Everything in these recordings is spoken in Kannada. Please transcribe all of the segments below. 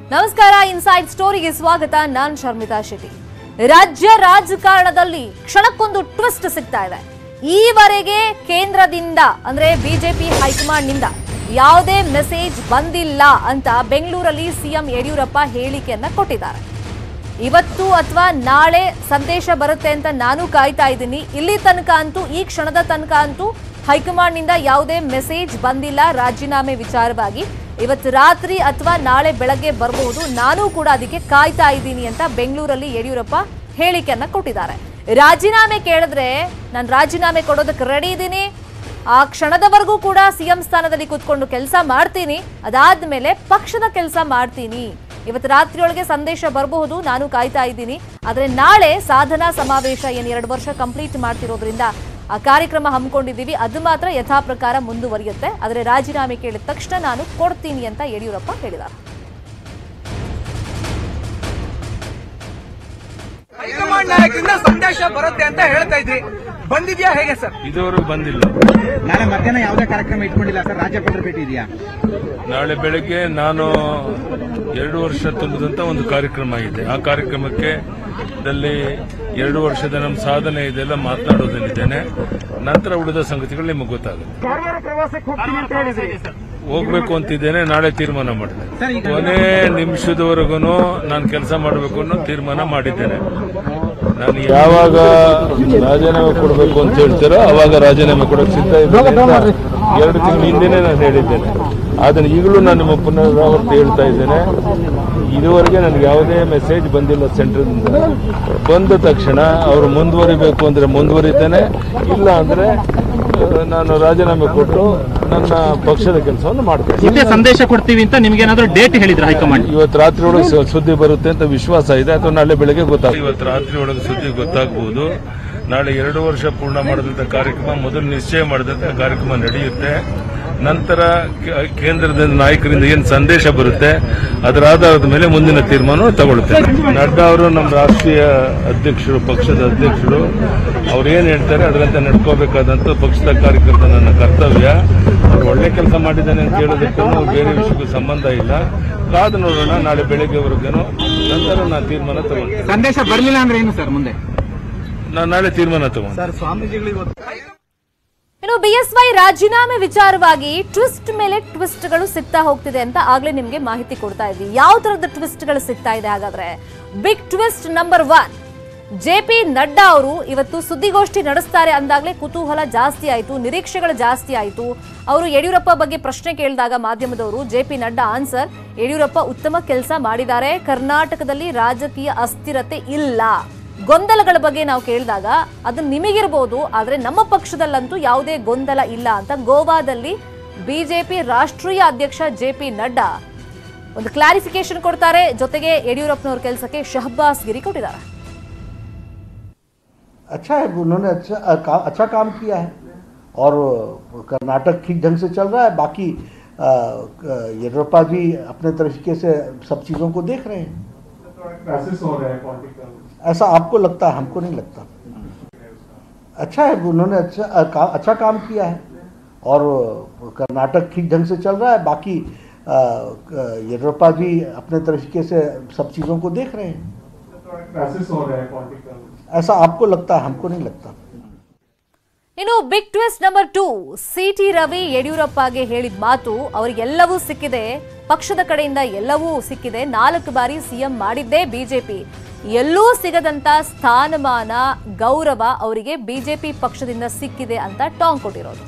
ನಮಸ್ಕಾರ ಇನ್ಸೈಡ್ ಸ್ಟೋರಿಗೆ ಸ್ವಾಗತ ನಾನ್ ಶರ್ಮಿತಾ ಶೆಟ್ಟಿ ರಾಜ್ಯ ರಾಜಕಾರಣದಲ್ಲಿ ಕ್ಷಣಕ್ಕೊಂದು ಟ್ವಿಸ್ಟ್ ಸಿಗ್ತಾ ಇದೆ ಈವರೆಗೆ ಕೇಂದ್ರದಿಂದ ಅಂದ್ರೆ ಬಿಜೆಪಿ ಹೈಕಮಾಂಡ್ ನಿಂದ ಯಾವುದೇ ಮೆಸೇಜ್ ಬಂದಿಲ್ಲ ಅಂತ ಬೆಂಗಳೂರಲ್ಲಿ ಸಿಎಂ ಯಡಿಯೂರಪ್ಪ ಹೇಳಿಕೆಯನ್ನ ಕೊಟ್ಟಿದ್ದಾರೆ ಇವತ್ತು ಅಥವಾ ನಾಳೆ ಸಂದೇಶ ಬರುತ್ತೆ ಅಂತ ನಾನು ಕಾಯ್ತಾ ಇದ್ದೀನಿ ಇಲ್ಲಿ ತನಕ ಅಂತೂ ಈ ಕ್ಷಣದ ತನಕ ಅಂತೂ ಹೈಕಮಾಂಡ್ನಿಂದ ಯಾವುದೇ ಮೆಸೇಜ್ ಬಂದಿಲ್ಲ ರಾಜೀನಾಮೆ ವಿಚಾರವಾಗಿ ಇವತ್ತು ರಾತ್ರಿ ಅಥವಾ ನಾಳೆ ಬೆಳಗ್ಗೆ ಬರಬಹುದು ನಾನು ಕೂಡ ಅದಕ್ಕೆ ಕಾಯ್ತಾ ಇದ್ದೀನಿ ಅಂತ ಬೆಂಗಳೂರಲ್ಲಿ ಯಡಿಯೂರಪ್ಪ ಹೇಳಿಕೆಯನ್ನ ಕೊಟ್ಟಿದ್ದಾರೆ ರಾಜೀನಾಮೆ ಕೇಳಿದ್ರೆ ನಾನು ರಾಜೀನಾಮೆ ಕೊಡೋದಕ್ಕೆ ರೆಡಿ ಇದ್ದೀನಿ ಆ ಕ್ಷಣದವರೆಗೂ ಕೂಡ ಸಿಎಂ ಸ್ಥಾನದಲ್ಲಿ ಕೂತ್ಕೊಂಡು ಕೆಲಸ ಮಾಡ್ತೀನಿ ಅದಾದ್ಮೇಲೆ ಪಕ್ಷದ ಕೆಲಸ ಮಾಡ್ತೀನಿ ಇವತ್ತು ರಾತ್ರಿಯೊಳಗೆ ಸಂದೇಶ ಬರಬಹುದು ನಾನು ಕಾಯ್ತಾ ಇದ್ದೀನಿ ಆದ್ರೆ ನಾಳೆ ಸಾಧನಾ ಸಮಾವೇಶ ಏನು ಎರಡು ವರ್ಷ ಕಂಪ್ಲೀಟ್ ಮಾಡ್ತಿರೋದ್ರಿಂದ ಆ ಕಾರ್ಯಕ್ರಮ ಹಮ್ಮಿಕೊಂಡಿದ್ದೀವಿ ಅದು ಮಾತ್ರ ಯಥಾ ಪ್ರಕಾರ ಮುಂದುವರಿಯುತ್ತೆ ಆದರೆ ರಾಜೀನಾಮೆ ಕೇಳಿದ ತಕ್ಷಣ ನಾನು ಕೊಡ್ತೀನಿ ಅಂತ ಯಡಿಯೂರಪ್ಪ ಹೇಳಿದ್ದಾರೆ ಹೈಕಮಾಂಡ್ ನಾಯಕರಿಂದ ಸಂದೇಶ ಬರುತ್ತೆ ಅಂತ ಹೇಳ್ತಾ ಇದ್ರಿ ಬಂದಿದ್ಯಾ ಹೇಗೆ ಸರ್ ಇದುವರೆಗೂ ಬಂದಿಲ್ಲ ನಾಳೆ ಮಧ್ಯಾಹ್ನ ಯಾವುದೇ ಕಾರ್ಯಕ್ರಮ ಇಟ್ಕೊಂಡಿಲ್ಲ ಸರ್ ರಾಜ್ಯಪಾಲರ ಭೇಟಿ ಇದೆಯಾ ನಾಳೆ ಬೆಳಗ್ಗೆ ನಾನು ಎರಡು ವರ್ಷ ತುಂಬಿದಂತ ಒಂದು ಕಾರ್ಯಕ್ರಮ ಇದೆ ಆ ಕಾರ್ಯಕ್ರಮಕ್ಕೆ ದಲ್ಲಿ ಎರಡು ವರ್ಷದ ನಮ್ಮ ಸಾಧನೆ ಇದೆಲ್ಲ ಮಾತನಾಡೋದಲ್ಲಿದ್ದೇನೆ ನಂತರ ಉಳಿದ ಸಂಗತಿಗಳು ನಿಮಗೆ ಗೊತ್ತಾಗುತ್ತೆ ಹೋಗ್ಬೇಕು ಅಂತಿದ್ದೇನೆ ನಾಳೆ ತೀರ್ಮಾನ ಮಾಡಿದೆ ಕೊನೆ ನಿಮಿಷದವರೆಗೂ ನಾನು ಕೆಲಸ ಮಾಡಬೇಕು ಅನ್ನೋ ತೀರ್ಮಾನ ಮಾಡಿದ್ದೇನೆ ನಾನು ಯಾವಾಗ ರಾಜೀನಾಮೆ ಕೊಡಬೇಕು ಅಂತ ಹೇಳ್ತೀರೋ ಅವಾಗ ರಾಜೀನಾಮೆ ಕೊಡಕ್ಕೆ ಸಿದ್ಧ ಇದ್ದೇನೆ ಅಂತ ಎರಡು ತಿಂಗಳ ಹಿಂದೆನೆ ನಾನು ಹೇಳಿದ್ದೇನೆ ಆದರೆ ಈಗಲೂ ನಾನು ನಿಮ್ಮ ಪುನರಾವರ್ತಿ ಹೇಳ್ತಾ ಇದ್ದೇನೆ ಇದುವರೆಗೆ ನನಗೆ ಯಾವುದೇ ಮೆಸೇಜ್ ಬಂದಿಲ್ಲ ಸೆಂಟ್ರದಿಂದ ಬಂದ ತಕ್ಷಣ ಅವರು ಮುಂದುವರಿಬೇಕು ಅಂದ್ರೆ ಮುಂದುವರಿತೇನೆ ಇಲ್ಲ ಅಂದ್ರೆ ಆ, ನಾನು ರಾಜೀನಾಮೆ ಕೊಟ್ಟು ನನ್ನ ಪಕ್ಷದ ಕೆಲಸವನ್ನು ಮಾಡ್ತೇನೆ ಇದೇ ಸಂದೇಶ ಕೊಡ್ತೀವಿ ಅಂತ ನಿಮ್ಗೆ ಏನಾದ್ರು ಡೇಟ್ ಹೇಳಿದ್ರ ಹೈಕಮಾಂಡ್ ಇವತ್ತು ರಾತ್ರಿ ಒಳಗೆ ಸು- ಸುದ್ದಿ ಬರುತ್ತೆ ಅಂತ ವಿಶ್ವಾಸ ಇದೆ ಅಥವಾ ನಾಳೆ ಬೆಳಗ್ಗೆ ಗೊತ್ತಾಗ ಇವತ್ತು ರಾತ್ರಿ ಒಳಗೆ ಸುದ್ದಿ ಗೊತ್ತಾಗಬಹುದು ನಾಳೆ ಎರಡು ವರ್ಷ ಪೂರ್ಣ ಮಾಡಿದಂತ ಕಾರ್ಯಕ್ರಮ ಮೊದಲು ನಿಶ್ಚಯ ಮಾಡಿದಂತ ಕಾರ್ಯಕ್ರಮ ನಡೆಯುತ್ತೆ ನಂತರ ಕೆ- ಕೇಂದ್ರದ ನಾಯಕರಿಂದ ಏನು ಸಂದೇಶ ಬರುತ್ತೆ ಅದರ ಆಧಾರದ ಮೇಲೆ ಮುಂದಿನ ತೀರ್ಮಾನ ತಗೊಳ್ಳುತ್ತೆ ನಡ್ಡಾ ಅವರು ನಮ್ಮ ರಾಷ್ಟ್ರೀಯ ಅಧ್ಯಕ್ಷರು ಪಕ್ಷದ ಅಧ್ಯಕ್ಷರು ಅವ್ರು ಏನ್ ಹೇಳ್ತಾರೆ ಅದರಂತೆ ನಡ್ಕೋಬೇಕಾದಂತ ಪಕ್ಷದ ಕಾರ್ಯಕರ್ತ ನನ್ನ ಕರ್ತವ್ಯ ಅವ್ರು ಒಳ್ಳೆ ಕೆಲಸ ಮಾಡಿದ್ದಾನೆ ಅಂತ ಹೇಳೋದಕ್ಕೂ ಬೇರೆ ವಿಷಯಕ್ಕೂ ಸಂಬಂಧ ಇಲ್ಲ ಕಾದು ನೋಡೋಣ ನಾಳೆ ಬೆಳಗ್ಗೆವರೆಗೂ ನಂತರ ನಾನು ತೀರ್ಮಾನ ತಗೊಳ್ತೇನೆ ಸಂದೇಶ ಬರ್ಲಿಲ್ಲ ಅಂದ್ರೆ ಏನು ಸರ್ ಮುಂದೆ ನಾನು ನಾಳೆ ತೀರ್ಮಾನ ತಗೊಂಡು ಸರ್ ಸ್ವಾಮೀಜಿಗಳು ಇವತ್ತು ಇನ್ನು ಬಿಎಸ್ವೈ ರಾಜೀನಾಮೆ ವಿಚಾರವಾಗಿ ಟ್ವಿಸ್ಟ್ ಮೇಲೆ ಟ್ವಿಸ್ಟ್ಗಳು ಸಿಗ್ತಾ ಹೋಗ್ತಿದೆ ಅಂತ ಆಗ್ಲೇ ನಿಮ್ಗೆ ಮಾಹಿತಿ ಕೊಡ್ತಾ ಇದ್ವಿ ಯಾವ ತರದ ಟ್ವಿಸ್ಟ್ಗಳು ಸಿಗ್ತಾ ಇದೆ ಹಾಗಾದ್ರೆ big twist number one J P Nadda ಅವರು ಇವತ್ತು ಸುದ್ದಿಗೋಷ್ಠಿ ನಡೆಸ್ತಾರೆ ಅಂದಾಗ್ಲೇ ಕುತೂಹಲ ಜಾಸ್ತಿ ಆಯಿತು ನಿರೀಕ್ಷೆಗಳು ಜಾಸ್ತಿ ಆಯಿತು ಅವರು ಯಡಿಯೂರಪ್ಪ ಬಗ್ಗೆ ಪ್ರಶ್ನೆ ಕೇಳಿದಾಗ ಮಾಧ್ಯಮದವರು J P Nadda answer Yediyurappa ಉತ್ತಮ ಕೆಲಸ ಮಾಡಿದ್ದಾರೆ ಕರ್ನಾಟಕದಲ್ಲಿ ರಾಜಕೀಯ ಅಸ್ಥಿರತೆ ಇಲ್ಲ ಗೊಂದಲಗಳ ಬಗ್ಗೆ ನಾವು ಕೇಳಿದಾಗ ಅದು ನಿಮಗಿರ್ಬೋದು ಆದ್ರೆ ನಮ್ಮ ಪಕ್ಷದಲ್ಲಂತೂ ಯಾವುದೇ ಗೊಂದಲ ಇಲ್ಲ ಅಂತ ಗೋವಾದಲ್ಲಿ ಬಿಜೆಪಿ ರಾಷ್ಟ್ರೀಯ ಅಧ್ಯಕ್ಷ ಜೆ ಪಿ ನಡ್ಡಾ ಒಂದು ಕ್ಲಾರಿಫಿಕೇಶನ್ ಕೊಡ್ತಾರೆ ಜೊತೆಗೆ ಯಡಿಯೂರಪ್ಪನವ್ರ ಕೆಲಸಕ್ಕೆ ಶಹಬ್ಬಾಸ್ ಗಿರಿ ಕೊಟ್ಟಿದ್ದಾರೆ अच्छा है उन्होंने अच्छा अ, का, अच्छा काम किया है और कर्नाटक ठीक ढंग से चल रहा है बाकी अ, क- येडियुरप्पा जी अपने तरीके से सब चीज़ों को देख रहे हैं ऐसा आपको लगता है हमको नहीं लगता अच्छा है उन्होंने अच्छा अ, का, अच्छा काम किया है और कर्नाटक ठीक ढंग से चल रहा है बाकी अ, क- येडियुरप्पा जी अपने तरीके से सब चीज़ों को देख रहे हैं ऐसा आपको लगता है हमको नहीं लगता ಇನ್ನು big twist number two C T Ravi ಯಡಿಯೂರಪ್ಪಗೆ ಹೇಳಿದ ಮಾತು ಅವರಿಗೆಲ್ಲವೂ ಸಿಕ್ಕಿದೆ ಪಕ್ಷದ ಕಡೆಯಿಂದ ಎಲ್ಲವೂ ಸಿಕ್ಕಿದೆ ನಾಲ್ಕು ಬಾರಿ ಸಿಎಂ ಮಾಡಿದ್ದೇ ಬಿಜೆಪಿ ಎಲ್ಲೂ ಸಿಗದಂತ ಸ್ಥಾನಮಾನ ಗೌರವ ಅವರಿಗೆ ಬಿಜೆಪಿ ಪಕ್ಷದಿಂದ ಸಿಕ್ಕಿದೆ ಅಂತ ಟಾಂಗ್ ಕೊಟ್ಟಿರೋದು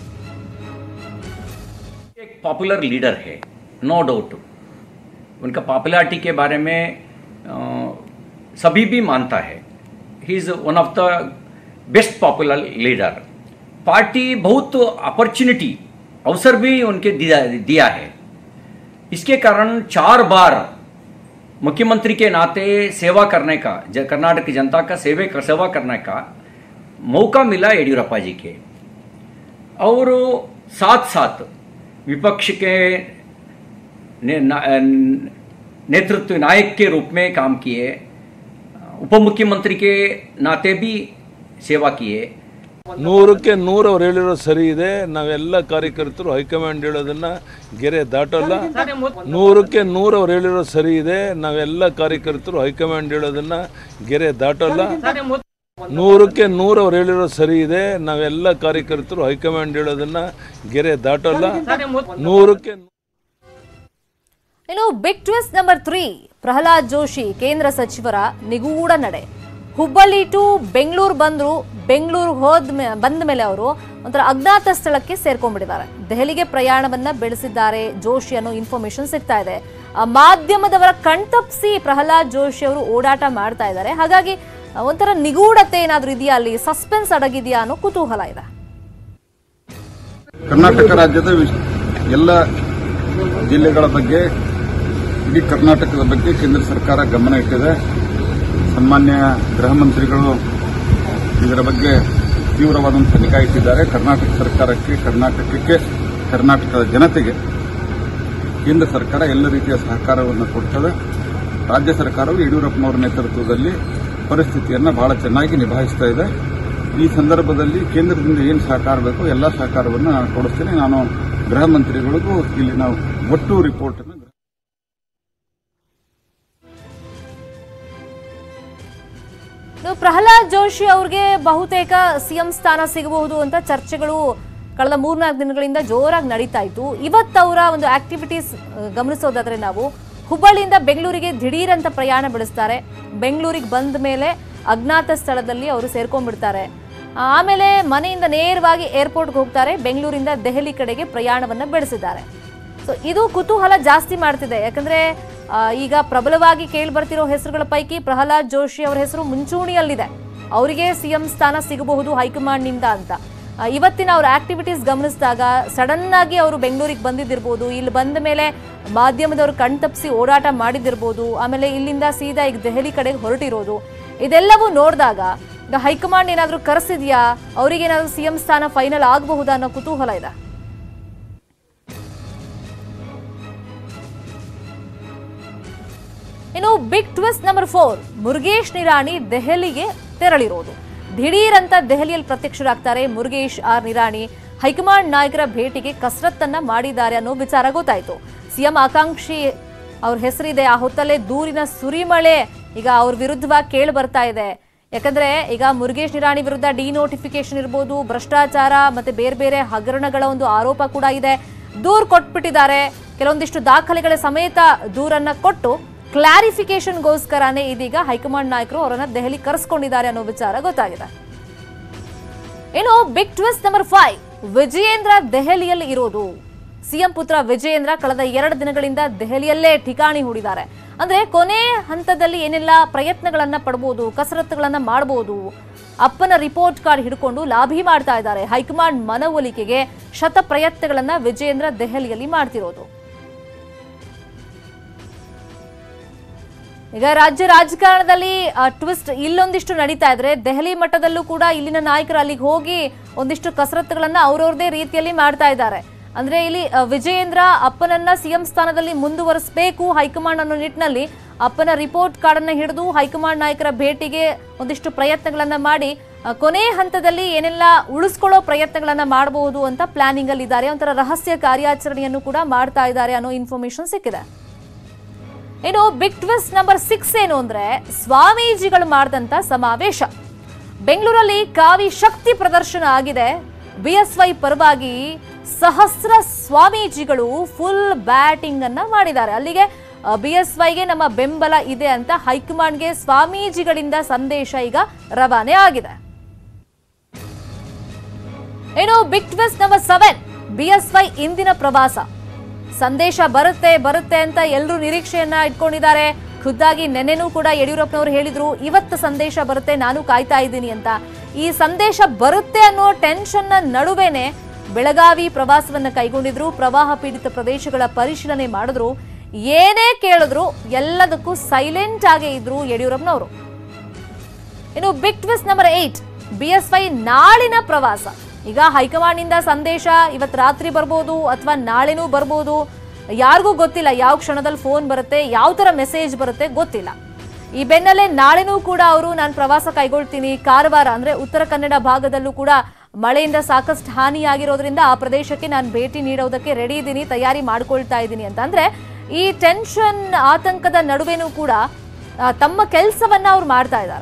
एक पॉपुलर लीडर है नो डाउट उनका पॉपुलैरिटी के बारे में अ, सभी भी मानता है he is one of the best popular leader party बहुत अपॉर्चुनिटी अवसर भी उनके दिया दिया है इसके कारण चार बार मुख्यमंत्री के नाते सेवा करने का ज- कर्नाटक की जनता का सेवे सेवा करने का मौका मिला येडियुरप्पा जी के और साथ साथ विपक्ष के ने- ना- नेतृत्व नायक के रूप में काम किए उप मुख्यमंत्री के नाते भी सेवा किए ನೂರಕ್ಕೆ ನೂರು ಅವ್ರು ಹೇಳಿರೋ ಸರಿ ಇದೆ ನಾವೆಲ್ಲ ಕಾರ್ಯಕರ್ತರು ಹೈಕಮಾಂಡ್ ಹೇಳೋದನ್ನ ಗೆರೆ ದಾಟಲ್ಲ ನೂರಕ್ಕೆ ನೂರು ಅವ್ರು ಹೇಳಿರೋ ಸರಿ ಇದೆ ನಾವೆಲ್ಲ ಕಾರ್ಯಕರ್ತರು ಹೈಕಮಾಂಡ್ ಹೇಳೋದನ್ನ ಗೆರೆ ದಾಟಲ್ಲ ನೂರಕ್ಕೆ ನೂರು ಅವ್ರು ಹೇಳಿರೋ ಸರಿ ಇದೆ ನಾವೆಲ್ಲ ಕಾರ್ಯಕರ್ತರು ಹೈಕಮಾಂಡ್ ಹೇಳೋದನ್ನ ಗೆರೆ ದಾಟಲ್ಲ ನೂರಕ್ಕೆ ಇನ್ನು big twist number three Pralhad Joshi ಕೇಂದ್ರ ಸಚಿವರ ನಿಗೂಢ ನಡೆ ಹುಬ್ಬಳ್ಳಿ ಟು ಬೆಂಗಳೂರು ಬಂದ್ರು ಬೆಂಗಳೂರು ಹೋದ ಬಂದ ಮೇಲೆ ಅವರು ಒಂಥರ ಅಜ್ಞಾತ ಸ್ಥಳಕ್ಕೆ ಸೇರ್ಕೊಂಡ್ಬಿಟ್ಟಿದ್ದಾರೆ ದೆಹಲಿಗೆ ಪ್ರಯಾಣವನ್ನ ಬೆಳೆಸಿದ್ದಾರೆ ಜೋಶಿ ಅನ್ನೋ ಇನ್ಫಾರ್ಮೇಶನ್ ಸಿಗ್ತಾ ಇದೆ ಆ ಮಾಧ್ಯಮದವರ ಕಣ್ತಪ್ಪಿಸಿ ಪ್ರಹ್ಲಾದ್ ಜೋಶಿ ಅವರು ಓಡಾಟ ಮಾಡ್ತಾ ಇದ್ದಾರೆ ಹಾಗಾಗಿ ಆ, ಒಂಥರ ನಿಗೂಢತೆ ಏನಾದ್ರೂ ಇದೆಯಾ ಅಲ್ಲಿ ಸಸ್ಪೆನ್ಸ್ ಅಡಗಿದೆಯಾ ಅನ್ನೋ ಕುತೂಹಲ ಇದೆ ಕರ್ನಾಟಕ ರಾಜ್ಯದ ವಿಶ್- ಎಲ್ಲ ಜಿಲ್ಲೆಗಳ ಬಗ್ಗೆ ಇಡೀ ಕರ್ನಾಟಕದ ಬಗ್ಗೆ ಕೇಂದ್ರ ಸರ್ಕಾರ ಗಮನ ಇಟ್ಟಿದೆ ಸನ್ಮಾನ್ಯ ಗೃಹ ಮಂತ್ರಿಗಳು ಇದರ ಬಗ್ಗೆ ತೀವ್ರವಾದಂತಹ ನಿಗಾ ಇಟ್ಟಿದ್ದಾರೆ ಕರ್ನಾಟಕ ಸರ್ಕಾರಕ್ಕೆ ಕರ್ನಾಟಕಕ್ಕೆ ಕರ್ನಾಟಕದ ಜನತೆಗೆ ಕೇಂದ್ರ ಸರ್ಕಾರ ಎಲ್ಲ ರೀತಿಯ ಸಹಕಾರವನ್ನು ಕೊಡ್ತದೆ ರಾಜ್ಯ ಸರ್ಕಾರವು ಯಡಿಯೂರಪ್ಪನವರ ನೇತೃತ್ವದಲ್ಲಿ ಪರಿಸ್ಥಿತಿಯನ್ನು ಬಹಳ ಚೆನ್ನಾಗಿ ನಿಭಾಯಿಸ್ತಾ ಇದೆ ಈ ಸಂದರ್ಭದಲ್ಲಿ ಕೇಂದ್ರದಿಂದ ಏನು ಸಹಕಾರ ಬೇಕು ಎಲ್ಲ ಸಹಕಾರವನ್ನು ನಾನು ಕೊಡಿಸ್ತೇನೆ ನಾನು ಗೃಹ ಮಂತ್ರಿಗಳಿಗೂ ಇಲ್ಲಿನ ಒಟ್ಟು ರಿಪೋರ್ಟ್ ಅನ್ನು ಇನ್ನು ಪ್ರಹ್ಲಾದ್ ಜೋಶಿ ಅವ್ರಿಗೆ ಬಹುತೇಕ ಸಿಎಂ ಸ್ಥಾನ ಸಿಗಬಹುದು ಅಂತ ಚರ್ಚೆಗಳು ಕಳೆದ ಮೂರ್ನಾಲ್ಕು ದಿನಗಳಿಂದ ಜೋರಾಗಿ ನಡೀತಾ ಇತ್ತು ಇವತ್ತವರ ಒಂದು ಆಕ್ಟಿವಿಟೀಸ್ ಗಮನಿಸೋದಾದ್ರೆ ನಾವು ಹುಬ್ಬಳ್ಳಿಯಿಂದ ಬೆಂಗಳೂರಿಗೆ ದಿಢೀರ್ ಅಂತ ಪ್ರಯಾಣ ಬೆಳೆಸ್ತಾರೆ ಬೆಂಗಳೂರಿಗೆ ಬಂದ ಮೇಲೆ ಅಜ್ಞಾತ ಸ್ಥಳದಲ್ಲಿ ಅವರು ಸೇರ್ಕೊಂಡ್ಬಿಡ್ತಾರೆ ಆಮೇಲೆ ಮನೆಯಿಂದ ನೇರವಾಗಿ ಏರ್ಪೋರ್ಟ್ಗೆ ಹೋಗ್ತಾರೆ ಬೆಂಗಳೂರಿಂದ ದೆಹಲಿ ಕಡೆಗೆ ಪ್ರಯಾಣವನ್ನ ಬೆಳೆಸಿದ್ದಾರೆ ಸೊ ಇದು ಕುತೂಹಲ ಜಾಸ್ತಿ ಮಾಡ್ತಿದೆ ಯಾಕಂದ್ರೆ ಆ, ಈಗ ಪ್ರಬಲವಾಗಿ ಕೇಳಿ ಬರ್ತಿರೋ ಹೆಸರುಗಳ ಪೈಕಿ ಪ್ರಹ್ಲಾದ್ ಜೋಶಿ ಅವರ ಹೆಸರು ಮುಂಚೂಣಿಯಲ್ಲಿದೆ ಅವರಿಗೆ ಸಿಎಂ ಸ್ಥಾನ ಸಿಗಬಹುದು ಹೈಕಮಾಂಡ್ನಿಂದ ಅಂತ ಆ, ಇವತ್ತಿನ ಅವ್ರ ಆಕ್ಟಿವಿಟೀಸ್ ಗಮನಿಸಿದಾಗ ಸಡನ್ ಆಗಿ ಅವರು ಬೆಂಗಳೂರಿಗೆ ಬಂದಿದ್ದಿರ್ಬೋದು ಇಲ್ಲಿ ಬಂದ ಮೇಲೆ ಮಾಧ್ಯಮದವರು ಕಣ್ತಪ್ಪಿಸಿ ಓಡಾಟ ಮಾಡಿದ್ದಿರ್ಬೋದು ಆಮೇಲೆ ಇಲ್ಲಿಂದ ಸೀದಾ ಈಗ ದೆಹಲಿ ಕಡೆಗೆ ಹೊರಟಿರೋದು ಇದೆಲ್ಲವೂ ನೋಡಿದಾಗ ಈಗ ಹೈಕಮಾಂಡ್ ಏನಾದರೂ ಕರೆಸಿದ್ಯಾ ಅವರಿಗೇನಾದ್ರೂ ಸಿಎಂ ಸ್ಥಾನ ಫೈನಲ್ ಆಗಬಹುದಾ ಅನ್ನೋ ಕುತೂಹಲ ಇದೆ ಇನ್ನು big twist number four Murugesh Nirani ದೆಹಲಿಗೆ ತೆರಳಿರೋದು ದಿಢೀರ್ ಅಂತ ದೆಹಲಿಯಲ್ಲಿ ಪ್ರತ್ಯಕ್ಷರಾಗ್ತಾರೆ ಮುರುಗೇಶ್ ಆರ್ ನಿರಾಣಿ ಹೈಕಮಾಂಡ್ ನಾಯಕರ ಭೇಟಿಗೆ ಕಸರತ್ತನ್ನ ಮಾಡಿದ್ದಾರೆ ಅನ್ನೋ ವಿಚಾರ ಗೊತ್ತಾಯ್ತು ಸಿಎಂ ಆಕಾಂಕ್ಷಿ ಅವ್ರ ಹೆಸರಿದೆ ಆ ಹೊತ್ತಲ್ಲೇ ದೂರಿನ ಸುರಿಮಳೆ ಈಗ ಅವ್ರ ವಿರುದ್ಧವಾಗಿ ಕೇಳಿ ಬರ್ತಾ ಇದೆ ಯಾಕಂದ್ರೆ ಈಗ ಮುರುಗೇಶ್ ನಿರಾಣಿ ವಿರುದ್ಧ ಡಿನೋಟಿಫಿಕೇಶನ್ ಇರ್ಬೋದು ಭ್ರಷ್ಟಾಚಾರ ಮತ್ತೆ ಬೇರೆ ಬೇರೆ ಹಗರಣಗಳ ಒಂದು ಆರೋಪ ಕೂಡ ಇದೆ ದೂರ್ ಕೊಟ್ಬಿಟ್ಟಿದ್ದಾರೆ ಕೆಲವೊಂದಿಷ್ಟು ದಾಖಲೆಗಳ ಸಮೇತ ದೂರನ್ನ ಕೊಟ್ಟು ಕ್ಲಾರಿಫಿಕೇಶನ್ಗೋಸ್ಕರನೇ ಇದೀಗ ಹೈಕಮಾಂಡ್ ನಾಯಕರು ಅವರನ್ನ ದೆಹಲಿ ಕರೆಸ್ಕೊಂಡಿದ್ದಾರೆ ಅನ್ನೋ ವಿಚಾರ ಗೊತ್ತಾಗಿದೆ ಇನ್ನು big twist number five Vijayendra ದೆಹಲಿಯಲ್ಲಿ ಇರೋದು ಸಿಎಂ ಪುತ್ರ ವಿಜಯೇಂದ್ರ ಕಳೆದ ಎರಡು ದಿನಗಳಿಂದ ದೆಹಲಿಯಲ್ಲೇ ಠಿಕಾಣಿ ಹೂಡಿದ್ದಾರೆ ಅಂದ್ರೆ ಕೊನೆ ಹಂತದಲ್ಲಿ ಏನೆಲ್ಲ ಪ್ರಯತ್ನಗಳನ್ನ ಪಡಬಹುದು ಕಸರತ್ತುಗಳನ್ನ ಮಾಡಬಹುದು ಅಪ್ಪನ ರಿಪೋರ್ಟ್ ಕಾರ್ಡ್ ಹಿಡ್ಕೊಂಡು ಲಾಭಿ ಮಾಡ್ತಾ ಇದ್ದಾರೆ ಹೈಕಮಾಂಡ್ ಮನವೊಲಿಕೆಗೆ ಶತ ಪ್ರಯತ್ನಗಳನ್ನ ವಿಜಯೇಂದ್ರ ದೆಹಲಿಯಲ್ಲಿ ಮಾಡ್ತಿರೋದು ಈಗ ರಾಜ್ಯ ರಾಜಕಾರಣದಲ್ಲಿ ಟ್ವಿಸ್ಟ್ ಇಲ್ಲೊಂದಿಷ್ಟು ನಡೀತಾ ಇದ್ರೆ ದೆಹಲಿ ಮಟ್ಟದಲ್ಲೂ ಕೂಡ ಇಲ್ಲಿನ ನಾಯಕರು ಅಲ್ಲಿಗೆ ಹೋಗಿ ಒಂದಿಷ್ಟು ಕಸರತ್ತುಗಳನ್ನ ಅವ್ರವ್ರದೇ ರೀತಿಯಲ್ಲಿ ಮಾಡ್ತಾ ಇದ್ದಾರೆ ಅಂದ್ರೆ ಇಲ್ಲಿ ಆ, ವಿಜಯೇಂದ್ರ ಅಪ್ಪನನ್ನ ಸಿಎಂ ಸ್ಥಾನದಲ್ಲಿ ಮುಂದುವರಿಸಬೇಕು ಹೈಕಮಾಂಡ್ ಅನ್ನೋ ನಿಟ್ಟಿನಲ್ಲಿ ಅಪ್ಪನ ರಿಪೋರ್ಟ್ ಕಾರ್ಡ್ ಅನ್ನ ಹಿಡಿದು ಹೈಕಮಾಂಡ್ ನಾಯಕರ ಭೇಟಿಗೆ ಒಂದಿಷ್ಟು ಪ್ರಯತ್ನಗಳನ್ನ ಮಾಡಿ ಆ, ಕೊನೆ ಹಂತದಲ್ಲಿ ಏನೆಲ್ಲ ಉಳಿಸ್ಕೊಳ್ಳೋ ಪ್ರಯತ್ನಗಳನ್ನ ಮಾಡಬಹುದು ಅಂತ ಪ್ಲಾನಿಂಗ್ ಅಲ್ಲಿ ಇದ್ದಾರೆ ಒಂಥರ ರಹಸ್ಯ ಕಾರ್ಯಾಚರಣೆಯನ್ನು ಕೂಡ ಮಾಡ್ತಾ ಇದ್ದಾರೆ ಅನ್ನೋ ಇನ್ಫಾರ್ಮೇಶನ್ ಸಿಕ್ಕಿದೆ ಇನ್ನು ಬಿಗ್ ಟ್ವಿಸ್ಟ್ ನಂಬರ್ ಸಿಕ್ಸ್ ಏನು ಅಂದ್ರೆ ಸ್ವಾಮೀಜಿಗಳು ಮಾಡಿದಂತ ಸಮಾವೇಶ ಬೆಂಗಳೂರಲ್ಲಿ ಕಾವಿ ಶಕ್ತಿ ಪ್ರದರ್ಶನ ಆಗಿದೆ ಬಿಎಸ್ವೈ ಪರವಾಗಿ ಸಹಸ್ರ ಸ್ವಾಮೀಜಿಗಳು ಫುಲ್ ಬ್ಯಾಟಿಂಗ್ ಅನ್ನ ಮಾಡಿದ್ದಾರೆ ಅಲ್ಲಿಗೆ ಬಿಎಸ್ವೈಗೆ ನಮ್ಮ ಬೆಂಬಲ ಇದೆ ಅಂತ ಹೈಕಮಾಂಡ್ಗೆ ಸ್ವಾಮೀಜಿಗಳಿಂದ ಸಂದೇಶ ಈಗ ರವಾನೆ ಆಗಿದೆ ಇನ್ನು big twist number seven BSY ಇಂದಿನ ಪ್ರವಾಸ ಸಂದೇಶ ಬರುತ್ತೆ ಬರುತ್ತೆ ಅಂತ ಎಲ್ಲರೂ ನಿರೀಕ್ಷೆಯನ್ನ ಇಟ್ಕೊಂಡಿದ್ದಾರೆ ಖುದ್ದಾಗಿ ನೆನ್ನೆನೂ ಕೂಡ ಯಡಿಯೂರಪ್ಪನವರು ಹೇಳಿದ್ರು ಇವತ್ತು ಸಂದೇಶ ಬರುತ್ತೆ ನಾನು ಕಾಯ್ತಾ ಇದ್ದೀನಿ ಅಂತ ಈ ಸಂದೇಶ ಬರುತ್ತೆ ಅನ್ನೋ ಟೆನ್ಷನ್ನ ನಡುವೆನೆ ಬೆಳಗಾವಿ ಪ್ರವಾಸವನ್ನ ಕೈಗೊಂಡಿದ್ರು ಪ್ರವಾಹ ಪೀಡಿತ ಪ್ರದೇಶಗಳ ಪರಿಶೀಲನೆ ಮಾಡಿದ್ರು ಏನೇ ಕೇಳಿದ್ರು ಎಲ್ಲದಕ್ಕೂ ಸೈಲೆಂಟ್ ಆಗೇ ಇದ್ರು ಯಡಿಯೂರಪ್ಪನವರು ಇನ್ನು big twist number eight BSY ನಾಳಿನ ಪ್ರವಾಸ ಈಗ ಹೈಕಮಾಂಡ್ನಿಂದ ಸಂದೇಶ ಇವತ್ತು ರಾತ್ರಿ ಬರ್ಬೋದು ಅಥವಾ ನಾಳೆನೂ ಬರ್ಬೋದು ಯಾರಿಗೂ ಗೊತ್ತಿಲ್ಲ ಯಾವ ಕ್ಷಣದಲ್ಲಿ ಫೋನ್ ಬರುತ್ತೆ ಯಾವ ತರ ಮೆಸೇಜ್ ಬರುತ್ತೆ ಗೊತ್ತಿಲ್ಲ ಈ ಬೆನ್ನಲ್ಲೇ ನಾಳೆನೂ ಕೂಡ ಅವರು ನಾನು ಪ್ರವಾಸ ಕೈಗೊಳ್ತೀನಿ ಕಾರವಾರ ಅಂದ್ರೆ ಉತ್ತರ ಕನ್ನಡ ಭಾಗದಲ್ಲೂ ಕೂಡ ಮಳೆಯಿಂದ ಸಾಕಷ್ಟು ಹಾನಿಯಾಗಿರೋದ್ರಿಂದ ಆ ಪ್ರದೇಶಕ್ಕೆ ನಾನು ಭೇಟಿ ನೀಡೋದಕ್ಕೆ ರೆಡಿ ಇದ್ದೀನಿ ತಯಾರಿ ಮಾಡ್ಕೊಳ್ತಾ ಇದ್ದೀನಿ ಅಂತ ಅಂದ್ರೆ ಈ ಟೆನ್ಷನ್ ಆತಂಕದ ನಡುವೆನೂ ಕೂಡ ಆ, ತಮ್ಮ ಕೆಲಸವನ್ನ ಅವ್ರು ಮಾಡ್ತಾ ಇದ್ದಾರೆ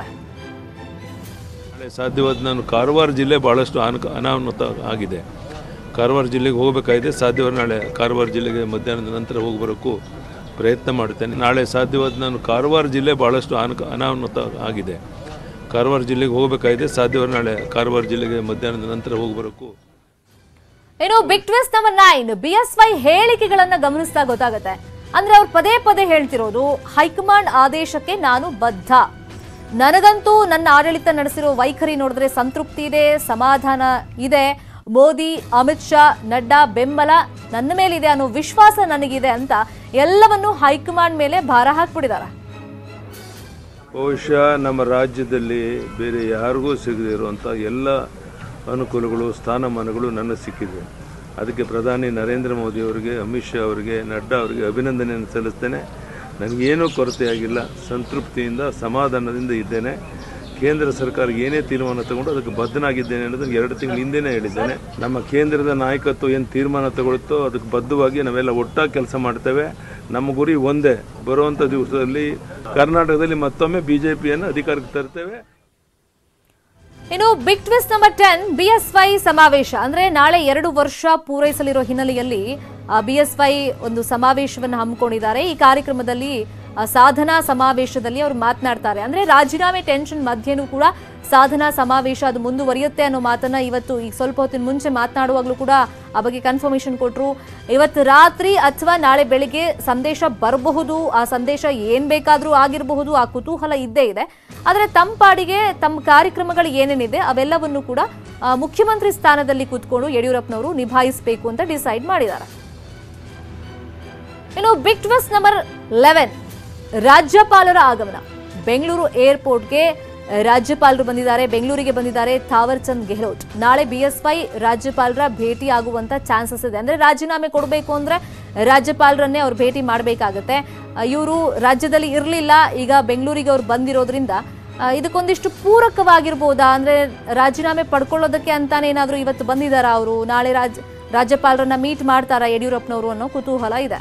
ನಾಳೆ ಸಾಧ್ಯವಾದ ನಾನು ಕಾರವಾರ ಜಿಲ್ಲೆ ಭಾಳಷ್ಟು ಅನ ಅನಾಹುತ ಆಗಿದೆ ಕಾರವಾರ ಜಿಲ್ಲೆಗೆ ಹೋಗಬೇಕಾಗಿದೆ ಸಾಧ್ಯವಾದ ನಾಳೆ ಕಾರವಾರ ಜಿಲ್ಲೆಗೆ ಮಧ್ಯಾಹ್ನದ ನಂತರ ಹೋಗಿ ಬರೋಕ್ಕೂ ಪ್ರಯತ್ನ ಮಾಡುತ್ತೇನೆ ನಾಳೆ ಸಾಧ್ಯವಾದ ನಾನು ಕಾರವಾರ ಜಿಲ್ಲೆ ಭಾಳಷ್ಟು ಅನ ಅನಾಹುತ ಆಗಿದೆ ಕಾರವಾರ ಜಿಲ್ಲೆಗೆ ಹೋಗಬೇಕಾಗಿದೆ ಸಾಧ್ಯವಾದ ನಾಳೆ ಕಾರವಾರ ಜಿಲ್ಲೆಗೆ ಮಧ್ಯಾಹ್ನದ ನಂತರ ಹೋಗಿ ಬರೋಕ್ಕೂ ಏನು big twist number nine B S Y ಹೇಳಿಕೆಗಳನ್ನ ಗಮನಿಸ್ತಾ ಗೊತ್ತಾಗುತ್ತೆ ಅಂದ್ರೆ ಅವ್ರು ಪದೇ ಪದೇ ಹೇಳ್ತಿರೋದು ಹೈಕಮಾಂಡ್ ಆದೇಶಕ್ಕೆ ನಾನು ಬದ್ಧ ನನಗಂತೂ ನನ್ನ ಆಡಳಿತ ನಡೆಸಿರೋ ವೈಖರಿ ನೋಡಿದ್ರೆ ಸಂತೃಪ್ತಿ ಇದೆ ಸಮಾಧಾನ ಇದೆ ಮೋದಿ ಅಮಿತ್ ಶಾ ನಡ್ಡಾ ಬೆಂಬಲ ನನ್ನ ಮೇಲಿದೆ ಅನ್ನೋ ವಿಶ್ವಾಸ ನನಗಿದೆ ಅಂತ ಎಲ್ಲವನ್ನೂ ಹೈಕಮಾಂಡ್ ಮೇಲೆ ಭಾರ ಹಾಕ್ಬಿಟ್ಟಿದ್ದಾರೆ ಬಹುಶಃ ನಮ್ಮ ರಾಜ್ಯದಲ್ಲಿ ಬೇರೆ ಯಾರಿಗೂ ಸಿಗದೇ ಇರುವಂಥ ಎಲ್ಲ ಅನುಕೂಲಗಳು ಸ್ಥಾನಮಾನಗಳು ನನ್ನ ಸಿಕ್ಕಿದೆ ಅದಕ್ಕೆ ಪ್ರಧಾನಿ ನರೇಂದ್ರ ಮೋದಿ ಅವರಿಗೆ ಅಮಿತ್ ಶಾ ಅವರಿಗೆ ನಡ್ಡಾ ಅವರಿಗೆ ಅಭಿನಂದನೆಯನ್ನು ಸಲ್ಲಿಸ್ತೇನೆ ನನಗೇನೂ ಕೊರತೆಯಾಗಿಲ್ಲ ಸಂತೃಪ್ತಿಯಿಂದ ಸಮಾಧಾನದಿಂದ ಇದ್ದೇನೆ ಕೇಂದ್ರ ಸರ್ಕಾರ ಏನೇ ತೀರ್ಮಾನ ತಗೊಂಡು ಅದಕ್ಕೆ ಬದ್ಧನಾಗಿದ್ದೇನೆ ಅನ್ನೋದನ್ನು ಎರಡು ತಿಂಗಳ ಹಿಂದೆನೇ ಹೇಳಿದ್ದೇನೆ ನಮ್ಮ ಕೇಂದ್ರದ ನಾಯಕತ್ವ ಏನು ತೀರ್ಮಾನ ತಗೊಳುತ್ತೋ ಅದಕ್ಕೆ ಬದ್ಧವಾಗಿ ನಾವೆಲ್ಲ ಒಟ್ಟಾಗಿ ಕೆಲಸ ಮಾಡ್ತೇವೆ ನಮ್ಮ ಗುರಿ ಒಂದೇ ಬರುವಂಥ ದಿವಸದಲ್ಲಿ ಕರ್ನಾಟಕದಲ್ಲಿ ಮತ್ತೊಮ್ಮೆ ಬಿ ಜೆ ಪಿಯನ್ನು ಅಧಿಕಾರಕ್ಕೆ ತರ್ತೇವೆ ಇನ್ನು big twist number ten BSY ಸಮಾವೇಶ ಅಂದ್ರೆ ನಾಳೆ ಎರಡು ವರ್ಷ ಪೂರೈಸಲಿರೋ ಹಿನ್ನೆಲೆಯಲ್ಲಿ ಬಿಎಸ್ವೈ ಒಂದು ಸಮಾವೇಶವನ್ನು ಹಮ್ಮಿಕೊಂಡಿದ್ದಾರೆ ಈ ಕಾರ್ಯಕ್ರಮದಲ್ಲಿ ಆ, ಸಾಧನಾ ಸಮಾವೇಶದಲ್ಲಿ ಅವರು ಮಾತನಾಡ್ತಾರೆ ಅಂದ್ರೆ ರಾಜೀನಾಮೆ ಟೆನ್ಷನ್ ಮಧ್ಯೆನೂ ಕೂಡ ಸಾಧನಾ ಸಮಾವೇಶ ಅದು ಮುಂದುವರಿಯುತ್ತೆ ಅನ್ನೋ ಮಾತನ್ನ ಇವತ್ತು ಈಗ ಸ್ವಲ್ಪ ಹೊತ್ತಿನ ಮುಂಚೆ ಮಾತನಾಡುವಾಗಲೂ ಕೂಡ ಆ ಬಗ್ಗೆ ಕನ್ಫರ್ಮೇಶನ್ ಕೊಟ್ಟರು ಇವತ್ತು ರಾತ್ರಿ ಅಥವಾ ನಾಳೆ ಬೆಳಿಗ್ಗೆ ಸಂದೇಶ ಬರಬಹುದು ಆ ಸಂದೇಶ ಏನ್ ಬೇಕಾದ್ರೂ ಆಗಿರಬಹುದು ಆ ಕುತೂಹಲ ಇದ್ದೇ ಇದೆ ಆದರೆ ತಮ್ಮ ಪಾಡಿಗೆ ತಮ್ಮ ಕಾರ್ಯಕ್ರಮಗಳು ಏನೇನಿದೆ ಅವೆಲ್ಲವನ್ನು ಕೂಡ ಆ, ಮುಖ್ಯಮಂತ್ರಿ ಸ್ಥಾನದಲ್ಲಿ ಕೂತ್ಕೊಂಡು ಯಡಿಯೂರಪ್ಪನವರು ನಿಭಾಯಿಸಬೇಕು ಅಂತ ಡಿಸೈಡ್ ಮಾಡಿದ್ದಾರೆ ಇನ್ನು ಬಿಗ್ ಟ್ವಿಸ್ಟ್ ನಂಬರ್ ಲೆವೆನ್ ರಾಜ್ಯಪಾಲರ ಆಗಮನ ಬೆಂಗಳೂರು ಏರ್ಪೋರ್ಟ್ಗೆ ರಾಜ್ಯಪಾಲರು ಬಂದಿದ್ದಾರೆ ಬೆಂಗಳೂರಿಗೆ ಬಂದಿದ್ದಾರೆ ಥಾವರ್ ಚಂದ್ ಗೆಹ್ಲೋಟ್ ನಾಳೆ ಬಿಎಸ್ವೈ ರಾಜ್ಯಪಾಲರ ಭೇಟಿ ಆಗುವಂತ ಚಾನ್ಸಸ್ ಇದೆ ಅಂದ್ರೆ ರಾಜೀನಾಮೆ ಕೊಡಬೇಕು ಅಂದ್ರೆ ರಾಜ್ಯಪಾಲರನ್ನೇ ಅವ್ರು ಭೇಟಿ ಮಾಡಬೇಕಾಗತ್ತೆ ಇವರು ರಾಜ್ಯದಲ್ಲಿ ಇರಲಿಲ್ಲ ಈಗ ಬೆಂಗಳೂರಿಗೆ ಅವ್ರು ಬಂದಿರೋದ್ರಿಂದ ಆ, ಇದಕ್ಕೊಂದಿಷ್ಟು ಪೂರಕವಾಗಿರ್ಬೋದಾ ಅಂದ್ರೆ ರಾಜೀನಾಮೆ ಪಡ್ಕೊಳ್ಳೋದಕ್ಕೆ ಅಂತಾನೆ ಏನಾದರೂ ಇವತ್ತು ಬಂದಿದ್ದಾರಾ ಅವರು ನಾಳೆ ರಾಜ್ ರಾಜ್ಯಪಾಲರನ್ನ ಮೀಟ್ ಮಾಡ್ತಾರಾ ಯಡಿಯೂರಪ್ಪನವರು ಅನ್ನೋ ಕುತೂಹಲ ಇದೆ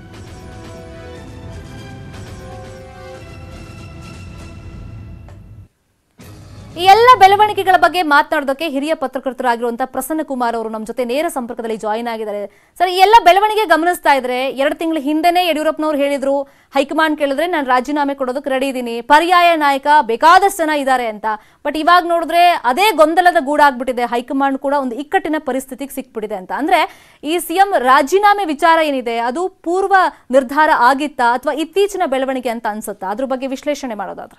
ಈ ಎಲ್ಲ ಬೆಳವಣಿಗೆಗಳ ಬಗ್ಗೆ ಮಾತನಾಡೋದಕ್ಕೆ ಹಿರಿಯ ಪತ್ರಕರ್ತರಾಗಿರುವಂತಹ ಪ್ರಸನ್ನ ಕುಮಾರ್ ಅವರು ನಮ್ಮ ಜೊತೆ ನೇರ ಸಂಪರ್ಕದಲ್ಲಿ ಜಾಯಿನ್ ಆಗಿದ್ದಾರೆ ಸರ್ ಈ ಎಲ್ಲ ಬೆಳವಣಿಗೆ ಗಮನಿಸ್ತಾ ಇದ್ರೆ ಎರಡು ತಿಂಗಳ ಹಿಂದೆನೆ ಯಡಿಯೂರಪ್ಪನವರು ಹೇಳಿದ್ರು ಹೈಕಮಾಂಡ್ ಕೇಳಿದ್ರೆ ನಾನು ರಾಜೀನಾಮೆ ಕೊಡೋದಕ್ಕೆ ರೆಡಿ ಇದ್ದೀನಿ ಪರ್ಯಾಯ ನಾಯಕ ಬೇಕಾದಷ್ಟು ಜನ ಇದ್ದಾರೆ ಅಂತ ಬಟ್ ಇವಾಗ ನೋಡಿದ್ರೆ ಅದೇ ಗೊಂದಲದ ಗೂಡಾಗ್ಬಿಟ್ಟಿದೆ ಹೈಕಮಾಂಡ್ ಕೂಡ ಒಂದು ಇಕ್ಕಟ್ಟಿನ ಪರಿಸ್ಥಿತಿಗೆ ಸಿಕ್ಬಿಟ್ಟಿದೆ ಅಂತ ಅಂದ್ರೆ ಈ ಸಿಎಂ ರಾಜೀನಾಮೆ ವಿಚಾರ ಏನಿದೆ ಅದು ಪೂರ್ವ ನಿರ್ಧಾರ ಆಗಿತ್ತಾ ಅಥವಾ ಇತ್ತೀಚಿನ ಬೆಳವಣಿಗೆ ಅಂತ ಅನ್ಸುತ್ತಾ ಅದ್ರ ಬಗ್ಗೆ ವಿಶ್ಲೇಷಣೆ ಮಾಡೋದಾದ್ರೆ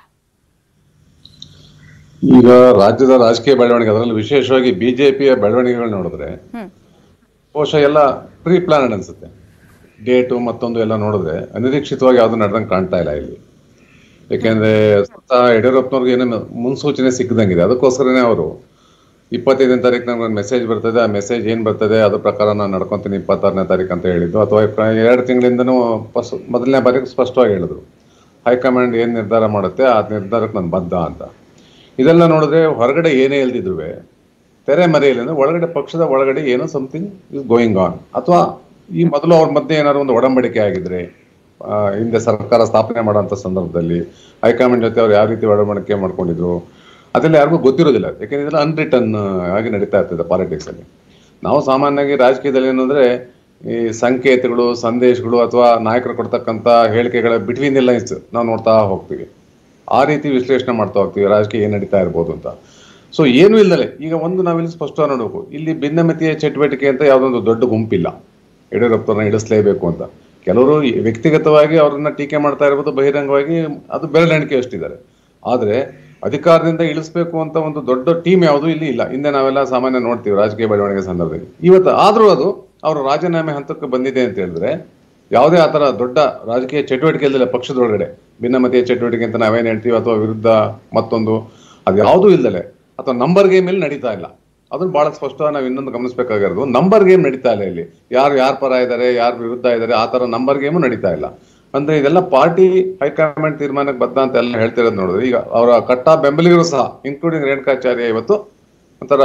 ಈಗ ರಾಜ್ಯದ ರಾಜಕೀಯ ಬೆಳವಣಿಗೆ ಅದರಲ್ಲಿ ವಿಶೇಷವಾಗಿ ಬಿಜೆಪಿಯ ಬೆಳವಣಿಗೆಗಳು ನೋಡಿದ್ರೆ ಬಹುಶಃ ಎಲ್ಲ ಪ್ರೀ ಪ್ಲಾನಡ್ ಅನ್ಸುತ್ತೆ ಡೇಟು ಮತ್ತೊಂದು ಎಲ್ಲ ನೋಡಿದ್ರೆ ಅನಿರೀಕ್ಷಿತವಾಗಿ ಯಾವ್ದು ನಡೆದಂಗೆ ಕಾಣ್ತಾ ಇಲ್ಲ ಇಲ್ಲಿ ಯಾಕೆಂದ್ರೆ ಸ್ವತಃ ಯಡಿಯೂರಪ್ಪನವ್ರಿಗೆ ಏನೇನು ಮುನ್ಸೂಚನೆ ಸಿಕ್ಕದಂಗಿದೆ ಅದಕ್ಕೋಸ್ಕರನೇ ಅವರು ಇಪ್ಪತ್ತೈದನೇ ತಾರೀಕು ನಮ್ಗೆ ಒಂದು ಮೆಸೇಜ್ ಬರ್ತದೆ ಆ ಮೆಸೇಜ್ ಏನ್ ಬರ್ತದೆ ಅದ್ರ ಪ್ರಕಾರ ನಾನು ನಡ್ಕೊಂತೀನಿ ಇಪ್ಪತ್ತಾರನೇ ತಾರೀಕು ಅಂತ ಹೇಳಿದ್ದು ಅಥವಾ ಎರಡು ತಿಂಗಳಿಂದನೂ ಫಸ್ಟ್ ಮೊದಲನೇ ಬಾರಿಗೆ ಸ್ಪಷ್ಟವಾಗಿ ಹೇಳಿದ್ರು ಹೈಕಮಾಂಡ್ ಏನ್ ನಿರ್ಧಾರ ಮಾಡುತ್ತೆ ಆ ನಿರ್ಧಾರಕ್ಕೆ ನಾನು ಬದ್ಧ ಅಂತ ಇದೆಲ್ಲ ನೋಡಿದ್ರೆ ಹೊರಗಡೆ ಏನೇ ಇಲ್ದಿದ್ರು ತೆರೆ ಮರೆಯಲ್ಲಿ ಅಂದ್ರೆ ಒಳಗಡೆ ಪಕ್ಷದ ಒಳಗಡೆ ಏನೋ ಸಮಥಿಂಗ್ ಇಸ್ ಗೋಯಿಂಗ್ ಆನ್ ಅಥವಾ ಈ ಮೊದಲು ಅವ್ರ ಮಧ್ಯೆ ಏನಾದ್ರು ಒಂದು ಒಡಂಬಡಿಕೆ ಆಗಿದ್ರೆ ಆ, ಹಿಂದೆ ಸರ್ಕಾರ ಸ್ಥಾಪನೆ ಮಾಡುವಂತ ಸಂದರ್ಭದಲ್ಲಿ ಹೈಕಮಾಂಡ್ ಜೊತೆ ಅವ್ರು ಯಾವ ರೀತಿ ಒಡಂಬಡಿಕೆ ಮಾಡ್ಕೊಂಡಿದ್ರು ಅದೆಲ್ಲ ಯಾರಿಗೂ ಗೊತ್ತಿರೋದಿಲ್ಲ ಯಾಕೆಂದ್ರೆ ಇದೆಲ್ಲ ಅನ್ರಿಟನ್ ಆಗಿ ನಡೀತಾ ಇರ್ತದೆ ಪಾಲಿಟಿಕ್ಸ್ ಅಲ್ಲಿ ನಾವು ಸಾಮಾನ್ಯವಾಗಿ ರಾಜಕೀಯದಲ್ಲಿ ಏನಂದ್ರೆ ಈ ಸಂಕೇತಗಳು ಸಂದೇಶಗಳು ಅಥವಾ ನಾಯಕರು ಕೊಡ್ತಕ್ಕಂಥ ಹೇಳಿಕೆಗಳ ಬಿಟ್ವೀನ್ ದಿ ಲೈನ್ಸ್ ನಾವು ನೋಡ್ತಾ ಹೋಗ್ತೀವಿ ಆ ರೀತಿ ವಿಶ್ಲೇಷಣೆ ಮಾಡ್ತಾ ಹೋಗ್ತೀವಿ ರಾಜಕೀಯ ಏನ್ ನಡೀತಾ ಇರ್ಬೋದು ಅಂತ ಸೊ ಏನು ಇಲ್ಲದೆ ಈಗ ಒಂದು ನಾವಿಲ್ಲಿ ಸ್ಪಷ್ಟವಾಗಿ ನೋಡಬೇಕು ಇಲ್ಲಿ ಭಿನ್ನಮತೀಯ ಚಟುವಟಿಕೆ ಅಂತ ಯಾವುದೊಂದು ದೊಡ್ಡ ಗುಂಪಿಲ್ಲ ಯಡಿಯೂರಪ್ಪರನ್ನ ಇಳಿಸ್ಲೇಬೇಕು ಅಂತ ಕೆಲವರು ಈ ವ್ಯಕ್ತಿಗತವಾಗಿ ಅವರನ್ನ ಟೀಕೆ ಮಾಡ್ತಾ ಇರ್ಬೋದು ಬಹಿರಂಗವಾಗಿ ಅದು ಬೆರಳೆಣಿಕೆ ಅಷ್ಟಿದ್ದಾರೆ ಆದ್ರೆ ಅಧಿಕಾರದಿಂದ ಇಳಿಸ್ಬೇಕು ಅಂತ ಒಂದು ದೊಡ್ಡ ಟೀಮ್ ಯಾವುದು ಇಲ್ಲಿ ಇಲ್ಲ ಹಿಂದೆ ನಾವೆಲ್ಲ ಸಾಮಾನ್ಯ ನೋಡ್ತೀವಿ ರಾಜಕೀಯ ಬೆಳವಣಿಗೆ ಸಂದರ್ಭದಲ್ಲಿ ಇವತ್ತು ಆದ್ರೂ ಅದು ಅವರು ರಾಜೀನಾಮೆ ಹಂತಕ್ಕೆ ಬಂದಿದೆ ಅಂತ ಹೇಳಿದ್ರೆ ಯಾವುದೇ ಆತರ ದೊಡ್ಡ ರಾಜಕೀಯ ಚಟುವಟಿಕೆ ಇಲ್ಲದೆ ಪಕ್ಷದೊಳಗಡೆ ಭಿನ್ನಮತೀಯ ಚಟುವಟಿಕೆ ಅಂತ ನಾವೇನ್ ಹೇಳ್ತೀವಿ ಅಥವಾ ವಿರುದ್ಧ ಮತ್ತೊಂದು ಅದು ಯಾವುದೂ ಇಲ್ಲದೆ ಅಥವಾ ನಂಬರ್ ಗೇಮ್ ಇಲ್ಲಿ ನಡೀತಾ ಇಲ್ಲ ಅದನ್ನ ಬಹಳ ಸ್ಪಷ್ಟವಾಗಿ ನಾವು ಇನ್ನೊಂದು ಗಮನಿಸಬೇಕಾಗಿರೋದು ನಂಬರ್ ಗೇಮ್ ನಡೀತಾ ಇಲ್ಲ ಇಲ್ಲಿ ಯಾರು ಯಾರ ಪರ ಇದ್ದಾರೆ ಯಾರು ವಿರುದ್ಧ ಇದ್ದಾರೆ ಆ ತರ ನಂಬರ್ ಗೇಮು ನಡೀತಾ ಇಲ್ಲ ಅಂದ್ರೆ ಇದೆಲ್ಲ ಪಾರ್ಟಿ ಹೈಕಮಾಂಡ್ ತೀರ್ಮಾನಕ್ಕೆ ಬದ್ಧ ಅಂತ ಎಲ್ಲ ಹೇಳ್ತಿರೋದು ನೋಡಿದ್ರೆ ಈಗ ಅವರ ಕಟ್ಟ ಬೆಂಬಲಿಗರು ಸಹ ಇನ್ಕ್ಲೂಡಿಂಗ್ ರೇಣುಕಾಚಾರ್ಯ ಇವತ್ತು ಒಂಥರ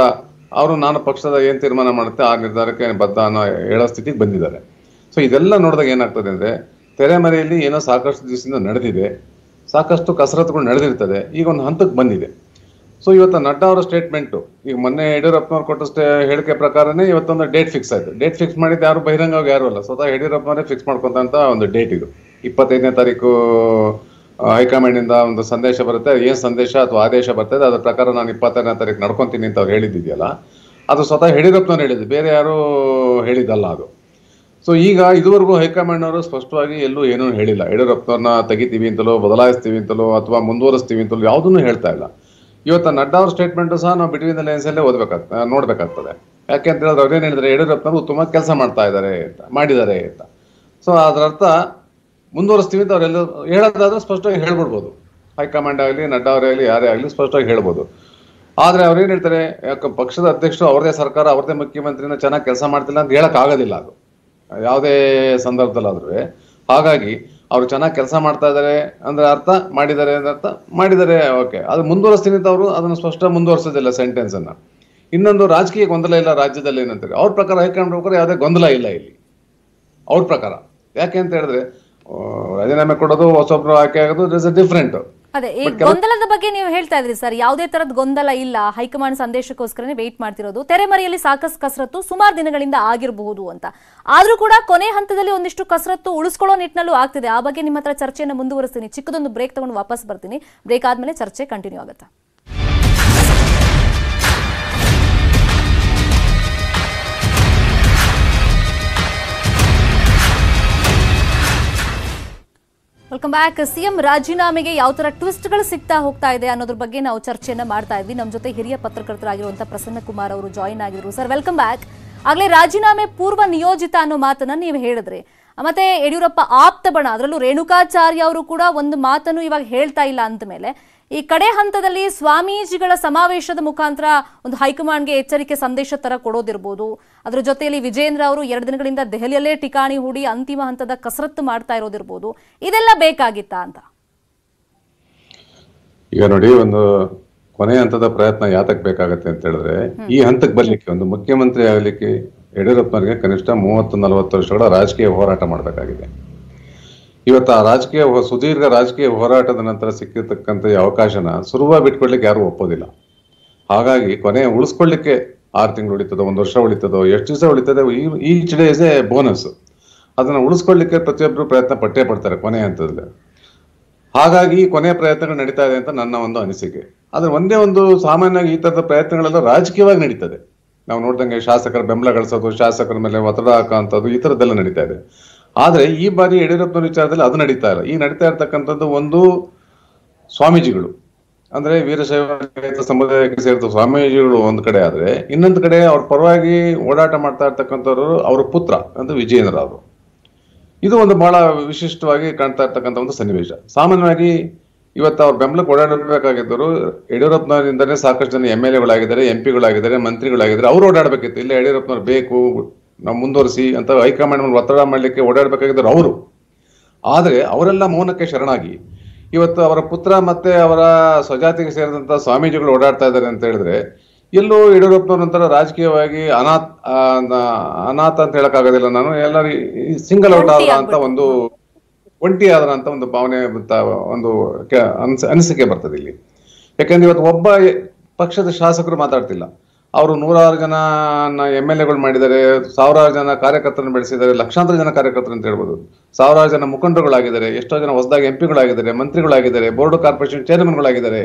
ಅವರು ನಾನು ಪಕ್ಷದ ಏನ್ ತೀರ್ಮಾನ ಮಾಡುತ್ತೆ ಆ ನಿರ್ಧಾರಕ್ಕೆ ಬದ್ಧ ಅನ್ನೋ ಹೇಳೋ ಸ್ಥಿತಿಗೆ ಬಂದಿದ್ದಾರೆ ಸೊ ಇದೆಲ್ಲ ನೋಡಿದಾಗ ಏನಾಗ್ತದೆ ಅಂದ್ರೆ ತೆರೆಮರೆಯಲ್ಲಿ ಏನೋ ಸಾಕಷ್ಟು ದಿವಸದಿಂದ ನಡೆದಿದೆ ಸಾಕಷ್ಟು ಕಸರತ್ತುಗಳು ನಡೆದಿರ್ತದೆ ಈಗ ಒಂದು ಹಂತಕ್ಕೆ ಬಂದಿದೆ ಸೊ ಇವತ್ತು ನಡ್ಡಾ ಅವರ ಸ್ಟೇಟ್ಮೆಂಟು ಈಗ ಮೊನ್ನೆ ಯಡಿಯೂರಪ್ಪನವ್ರು ಕೊಟ್ಟ ಸ್ಟೇ ಹೇಳಿಕೆ ಪ್ರಕಾರನೇ ಇವತ್ತೊಂದು ಡೇಟ್ ಫಿಕ್ಸ್ ಆಯ್ತು ಡೇಟ್ ಫಿಕ್ಸ್ ಮಾಡಿದ್ದು ಯಾರು ಬಹಿರಂಗವಾಗಿ ಯಾರು ಅಲ್ಲ ಸ್ವತಃ ಯಡಿಯೂರಪ್ಪನವರೇ ಫಿಕ್ಸ್ ಮಾಡ್ಕೊಂತ ಒಂದು ಡೇಟ್ ಇದು ಇಪ್ಪತ್ತೈದನೇ ತಾರೀಕು ಆ, ಹೈಕಮಾಂಡಿಂದ ಒಂದು ಸಂದೇಶ ಬರುತ್ತೆ ಏನ್ ಸಂದೇಶ ಅಥವಾ ಆದೇಶ ಬರ್ತದೆ ಅದ್ರ ಪ್ರಕಾರ ನಾನು ಇಪ್ಪತ್ತೈದನೇ ತಾರೀಕು ನಡ್ಕೊಂತೀನಿ ಅಂತ ಅವ್ರು ಹೇಳಿದ್ದಿದೆಯಲ್ಲ ಅದು ಸ್ವತಃ ಯಡಿಯೂರಪ್ಪನವ್ರು ಹೇಳಿದ್ದು ಬೇರೆ ಯಾರು ಹೇಳಿದ್ದಲ್ಲ ಅದು ಸೊ ಈಗ ಇದುವರೆಗೂ ಹೈಕಮಾಂಡ್ ಅವರು ಸ್ಪಷ್ಟವಾಗಿ ಎಲ್ಲೂ ಏನೂ ಹೇಳಿಲ್ಲ ಯಡಿಯೂರಪ್ಪನವ್ರನ್ನ ತೆಗಿತೀವಿ ಅಂತಲೋ ಬದಲಾಯಿಸ್ತೀವಿ ಅಂತಲೋ ಅಥವಾ ಮುಂದುವರಿಸ್ತೀವಿ ಅಂತಲೋ ಯಾವುದನ್ನು ಹೇಳ್ತಾ ಇಲ್ಲ ಇವತ್ತು ನಡ್ಡಾ ಅವ್ರ ಸ್ಟೇಟ್ಮೆಂಟ್ ಸಹ ನಾವು ಬಿಟ್ವೀನ್ ದ ಲೈನ್ಸ್ ಅಲ್ಲೇ ಓದ್ಬೇಕಾಗ್ತದೆ ನೋಡ್ಬೇಕಾಗ್ತದೆ ಯಾಕೆ ಅಂತ ಹೇಳಿದ್ರೆ ಅವ್ರೇನು ಹೇಳಿದ್ರೆ ಯಡಿಯೂರಪ್ಪನವರು ಉತ್ತಮ ಕೆಲಸ ಮಾಡ್ತಾ ಇದ್ದಾರೆ ಅಂತ ಮಾಡಿದ್ದಾರೆ ಅಂತ ಸೊ ಅದರ ಅರ್ಥ ಮುಂದುವರಿಸ್ತೀವಿ ಅಂತ ಅವರೆಲ್ಲ ಹೇಳೋದಾದ್ರೆ ಸ್ಪಷ್ಟವಾಗಿ ಹೇಳ್ಬಿಡ್ಬೋದು ಹೈಕಮಾಂಡ್ ಆಗಲಿ ನಡ್ಡಾ ಅವರೇ ಆಗಲಿ ಯಾರೇ ಆಗಲಿ ಸ್ಪಷ್ಟವಾಗಿ ಹೇಳ್ಬೋದು ಆದ್ರೆ ಅವ್ರೇನ್ ಹೇಳ್ತಾರೆ ಯಾಕೆ ಪಕ್ಷದ ಅಧ್ಯಕ್ಷರು ಅವ್ರದೇ ಸರ್ಕಾರ ಅವ್ರದೇ ಮುಖ್ಯಮಂತ್ರಿನ ಚೆನ್ನಾಗಿ ಕೆಲಸ ಮಾಡ್ತಿಲ್ಲ ಅಂತ ಹೇಳಕ್ ಆಗೋದಿಲ್ಲ ಅದು ಯಾವುದೇ ಸಂದರ್ಭದಲ್ಲಾದ್ರೂ ಹಾಗಾಗಿ ಅವ್ರು ಚೆನ್ನಾಗಿ ಕೆಲಸ ಮಾಡ್ತಾ ಇದ್ದಾರೆ ಅಂದ್ರೆ ಅರ್ಥ ಮಾಡಿದ್ದಾರೆ ಅಂದ್ರೆ ಅರ್ಥ ಮಾಡಿದ್ದಾರೆ ಓಕೆ ಅದು ಮುಂದುವರಿಸ್ತೀನಿ ಅಂತ ಅವರು ಅದನ್ನು ಸ್ಪಷ್ಟ ಮುಂದುವರಿಸೋದಿಲ್ಲ ಸೆಂಟೆನ್ಸ್ ಅನ್ನ ಇನ್ನೊಂದು ರಾಜಕೀಯ ಗೊಂದಲ ಇಲ್ಲ ರಾಜ್ಯದಲ್ಲಿ ಏನಂತಾರೆ ಅವ್ರ ಪ್ರಕಾರ ಹೈಕಮಾಂಡ್ ಪ್ರಕಾರ ಯಾವುದೇ ಗೊಂದಲ ಇಲ್ಲ ಇಲ್ಲಿ ಅವ್ರ ಪ್ರಕಾರ ಯಾಕೆ ಅಂತ ಹೇಳಿದ್ರೆ ಆ, ರಾಜೀನಾಮೆ ಕೊಡೋದು ಹೊಸೊಬ್ರು ಆಯ್ಕೆ ಆಗೋದು ಇಸ್ ಅ ಡಿಫ್ರೆಂಟ್ ಅದೇ ಈ ಗೊಂದಲದ ಬಗ್ಗೆ ನೀವು ಹೇಳ್ತಾ ಇದ್ರಿ ಸರ್ ಯಾವುದೇ ತರದ ಗೊಂದಲ ಇಲ್ಲ ಹೈಕಮಾಂಡ್ ಸಂದೇಶಕ್ಕೋಸ್ಕರನೇ ವೇಟ್ ಮಾಡ್ತಿರೋದು ತೆರೆಮರೆಯಲ್ಲಿ ಸಾಕಷ್ಟು ಕಸರತ್ತು ಸುಮಾರು ದಿನಗಳಿಂದ ಆಗಿರಬಹುದು ಅಂತ ಆದ್ರೂ ಕೂಡ ಕೊನೆ ಹಂತದಲ್ಲಿ ಒಂದಿಷ್ಟು ಕಸರತ್ತು ಉಳಿಸ್ಕೊಳ್ಳೋ ನಿಟ್ಟಿನಲ್ಲೂ ಆಗ್ತಿದೆ ಆ ಬಗ್ಗೆ ನಿಮ್ಮ ಹತ್ರ ಚರ್ಚೆಯನ್ನು ಮುಂದುವರಿಸ್ತೀನಿ ಚಿಕ್ಕದೊಂದು ಬ್ರೇಕ್ ತಗೊಂಡು ವಾಪಸ್ ಬರ್ತೀನಿ ಬ್ರೇಕ್ ಆದ್ಮೇಲೆ ಚರ್ಚೆ ಕಂಟಿನ್ಯೂ ಆಗುತ್ತೆ ವೆಲ್ಕಮ್ ಬ್ಯಾಕ್ ಸಿಎಂ ರಾಜೀನಾಮೆಗೆ ಯಾವ ತರ ಟ್ವಿಸ್ಟ್ಗಳು ಸಿಗ್ತಾ ಹೋಗ್ತಾ ಇದೆ ಅನ್ನೋದ್ರ ಬಗ್ಗೆ ನಾವು ಚರ್ಚೆಯನ್ನ ಮಾಡ್ತಾ ಇದ್ವಿ ನಮ್ಮ ಜೊತೆ ಹಿರಿಯ ಪತ್ರಕರ್ತರಾಗಿರುವಂತಹ ಪ್ರಸನ್ನ ಕುಮಾರ್ ಅವರು ಜಾಯಿನ್ ಆಗಿದ್ರು ಸರ್ ವೆಲ್ಕಮ್ ಬ್ಯಾಕ್ ಆಗ್ಲೇ ರಾಜೀನಾಮೆ ಪೂರ್ವ ನಿಯೋಜಿತ ಅನ್ನೋ ಮಾತನ್ನ ನೀವು ಹೇಳಿದ್ರಿ ಮತ್ತೆ ಯಡಿಯೂರಪ್ಪ ಆಪ್ತ ಬಣ ಅದರಲ್ಲೂ ರೇಣುಕಾಚಾರ್ಯ ಅವರು ಕೂಡ ಒಂದು ಮಾತನ್ನು ಇವಾಗ ಹೇಳ್ತಾ ಇಲ್ಲ ಅಂತ ಮೇಲೆ ಈ ಕಡೆ ಹಂತದಲ್ಲಿ ಸ್ವಾಮೀಜಿಗಳ ಸಮಾವೇಶದ ಮುಖಾಂತರ ಒಂದು ಹೈಕಮಾಂಡ್ಗೆ ಎಚ್ಚರಿಕೆ ಸಂದೇಶ ತರ ಕೊಡೋದಿರ್ಬೋದು ಅದ್ರ ಜೊತೆಯಲ್ಲಿ ವಿಜೇಂದ್ರ ಅವರು ಎರಡು ದಿನಗಳಿಂದ ದೆಹಲಿಯಲ್ಲೇ ಠಿಕಾಣಿ ಹೂಡಿ ಅಂತಿಮ ಹಂತದ ಕಸರತ್ತು ಮಾಡ್ತಾ ಇರೋದಿರ್ಬೋದು ಇದೆಲ್ಲ ಬೇಕಾಗಿತ್ತಾ ಅಂತ ಈಗ ನೋಡಿ ಒಂದು ಕೊನೆ ಹಂತದ ಪ್ರಯತ್ನ ಯಾತಕ್ ಬೇಕಾಗತ್ತೆ ಅಂತ ಹೇಳಿದ್ರೆ ಈ ಹಂತಕ್ಕೆ ಬರ್ಲಿಕ್ಕೆ ಒಂದು ಮುಖ್ಯಮಂತ್ರಿ ಆಗ್ಲಿಕ್ಕೆ ಯಡಿಯೂರಪ್ಪನವರಿಗೆ ಕನಿಷ್ಠ ಮೂವತ್ತು ನಲವತ್ತು ವರ್ಷಗಳ ರಾಜಕೀಯ ಹೋರಾಟ ಮಾಡಬೇಕಾಗಿದೆ ಇವತ್ತು ಆ ರಾಜಕೀಯ ಹೋ- ಸುದೀರ್ಘ ರಾಜಕೀಯ ಹೋರಾಟದ ನಂತರ ಸಿಕ್ಕಿರ್ತಕ್ಕಂಥ ಈ ಅವಕಾಶನ ಸುಲಭ ಬಿಟ್ಕೊಡ್ಲಿಕ್ಕೆ ಯಾರು ಒಪ್ಪೋದಿಲ್ಲ ಹಾಗಾಗಿ ಕೊನೆ ಉಳಿಸ್ಕೊಳ್ಳಿಕ್ಕೆ ಆರು ತಿಂಗಳು ಉಳಿತದೋ ಒಂದು ವರ್ಷ ಉಳಿತದೋ ಎಷ್ಟು ದಿವಸ ಉಳಿತದೆ each day is a bonus ಅದನ್ನ ಉಳಿಸ್ಕೊಳ್ಳಿಕ್ಕೆ ಪ್ರತಿಯೊಬ್ಬರು ಪ್ರಯತ್ನ ಪಟ್ಟೇ ಪಡ್ತಾರೆ ಕೊನೆ ಹಂತದಲ್ಲಿ ಹಾಗಾಗಿ ಈ ಕೊನೆಯ ಪ್ರಯತ್ನಗಳು ನಡೀತಾ ಇದೆ ಅಂತ ನನ್ನ ಒಂದು ಅನಿಸಿಕೆ ಆದ್ರೆ ಒಂದೇ ಒಂದು ಸಾಮಾನ್ಯವಾಗಿ ಈ ತರದ ಪ್ರಯತ್ನಗಳೆಲ್ಲ ರಾಜಕೀಯವಾಗಿ ನಡೀತದೆ ನಾವು ನೋಡ್ದಂಗೆ ಶಾಸಕರ ಬೆಂಬಲ ಗಳಿಸೋದು ಶಾಸಕರ ಮೇಲೆ ಒತ್ತಡ ಹಾಕೋಂಥದ್ದು ಈ ಥರದ್ದೆಲ್ಲ ನಡೀತಾ ಇದೆ ಆದ್ರೆ ಈ ಬಾರಿ ಯಡಿಯೂರಪ್ಪನ ವಿಚಾರದಲ್ಲಿ ಅದು ನಡೀತಾ ಇಲ್ಲ ಈ ನಡೀತಾ ಇರತಕ್ಕಂಥದ್ದು ಒಂದು ಸ್ವಾಮೀಜಿಗಳು ಅಂದ್ರೆ ವೀರಶೈವ ಸಮುದಾಯಕ್ಕೆ ಸೇರಿದ ಸ್ವಾಮೀಜಿಗಳು ಒಂದ್ ಕಡೆ ಆದ್ರೆ ಇನ್ನೊಂದು ಕಡೆ ಅವ್ರ ಪರವಾಗಿ ಓಡಾಟ ಮಾಡ್ತಾ ಇರ್ತಕ್ಕಂಥವ್ರು ಅವ್ರ ಪುತ್ರ ಅಂದ್ರೆ ವಿಜಯೇಂದ್ರ ಅವರು ಇದು ಒಂದು ಬಹಳ ವಿಶಿಷ್ಟವಾಗಿ ಕಾಣ್ತಾ ಇರ್ತಕ್ಕಂಥ ಒಂದು ಸನ್ನಿವೇಶ ಸಾಮಾನ್ಯವಾಗಿ ಇವತ್ತು ಅವ್ರ ಬೆಂಬಲಕ್ಕೆ ಓಡಾಡಬೇಕಾಗಿದ್ದರು ಯಡಿಯೂರಪ್ಪನವರಿಂದನೇ ಸಾಕಷ್ಟು ಜನ ಎಂ ಎಲ್ ಎಗಳಾಗಿದ್ದಾರೆ ಎಂ ಪಿಗಳಾಗಿದ್ದಾರೆ ಮಂತ್ರಿಗಳಾಗಿದ್ದಾರೆ ಅವ್ರು ಓಡಾಡಬೇಕಿತ್ತು ಇಲ್ಲ ಯಡಿಯೂರಪ್ಪನವ್ರು ಬೇಕು ನಾವು ಮುಂದುವರಿಸಿ ಅಂತ ಹೈಕಮಾಂಡ್ ಮೇಲೆ ಒತ್ತಡ ಮಾಡಲಿಕ್ಕೆ ಓಡಾಡಬೇಕಾಗಿದ್ದರು ಅವರು ಆದರೆ ಅವರೆಲ್ಲ ಮೌನಕ್ಕೆ ಶರಣಾಗಿ ಇವತ್ತು ಅವರ ಪುತ್ರ ಮತ್ತೆ ಅವರ ಸ್ವಜಾತಿಗೆ ಸೇರಿದಂತ ಸ್ವಾಮೀಜಿಗಳು ಓಡಾಡ್ತಾ ಇದ್ದಾರೆ ಅಂತ ಹೇಳಿದ್ರೆ ಎಲ್ಲೋ ಯಡಿಯೂರಪ್ಪನವ್ರ ನಂತರ ರಾಜಕೀಯವಾಗಿ ಅನಾಥ ಆ, ನ- ಅನಾಥ ಅಂತ ಹೇಳಕ್ಕಾಗೋದಿಲ್ಲ ನಾನು ಎಲ್ಲರೂ ಸಿಂಗಲ್ ಔಟ್ ಆದ ಅಂತ ಒಂದು ಒಂಟಿ ಆದ್ರ ಅಂತ ಒಂದು ಭಾವನೆ ಮತ್ತು ಒಂದು ಕೆ- ಅನ್ಸ- ಅನಿಸಿಕೆ ಬರ್ತದೆ ಇಲ್ಲಿ ಯಾಕಂದ್ರೆ ಇವತ್ತು ಒಬ್ಬ ಎ- ಪಕ್ಷದ ಶಾಸಕರು ಮಾತಾಡ್ತಿಲ್ಲ ಅವರು ನೂರಾರು ಜನ ಎಂ ಎಲ್ ಎಗಳು ಮಾಡಿದ್ದಾರೆ ಸಾವಿರಾರು ಜನ ಕಾರ್ಯಕರ್ತರನ್ನು ಬೆಳೆಸಿದ್ದಾರೆ ಲಕ್ಷಾಂತರ ಜನ ಕಾರ್ಯಕರ್ತರು ಅಂತ ಹೇಳ್ಬೋದು ಸಾವಿರಾರು ಜನ ಮುಖಂಡರುಗಳಾಗಿದ್ದಾರೆ ಎಷ್ಟೋ ಜನ ಹೊಸದಾಗಿ ಎಂ ಪಿಗಳಾಗಿದ್ದಾರೆ ಮಂತ್ರಿಗಳಾಗಿದ್ದಾರೆ ಬೋರ್ಡ್ ಕಾರ್ಪೊರೇಷನ್ ಚೇರ್ಮನ್ಗಳಾಗಿದ್ದಾರೆ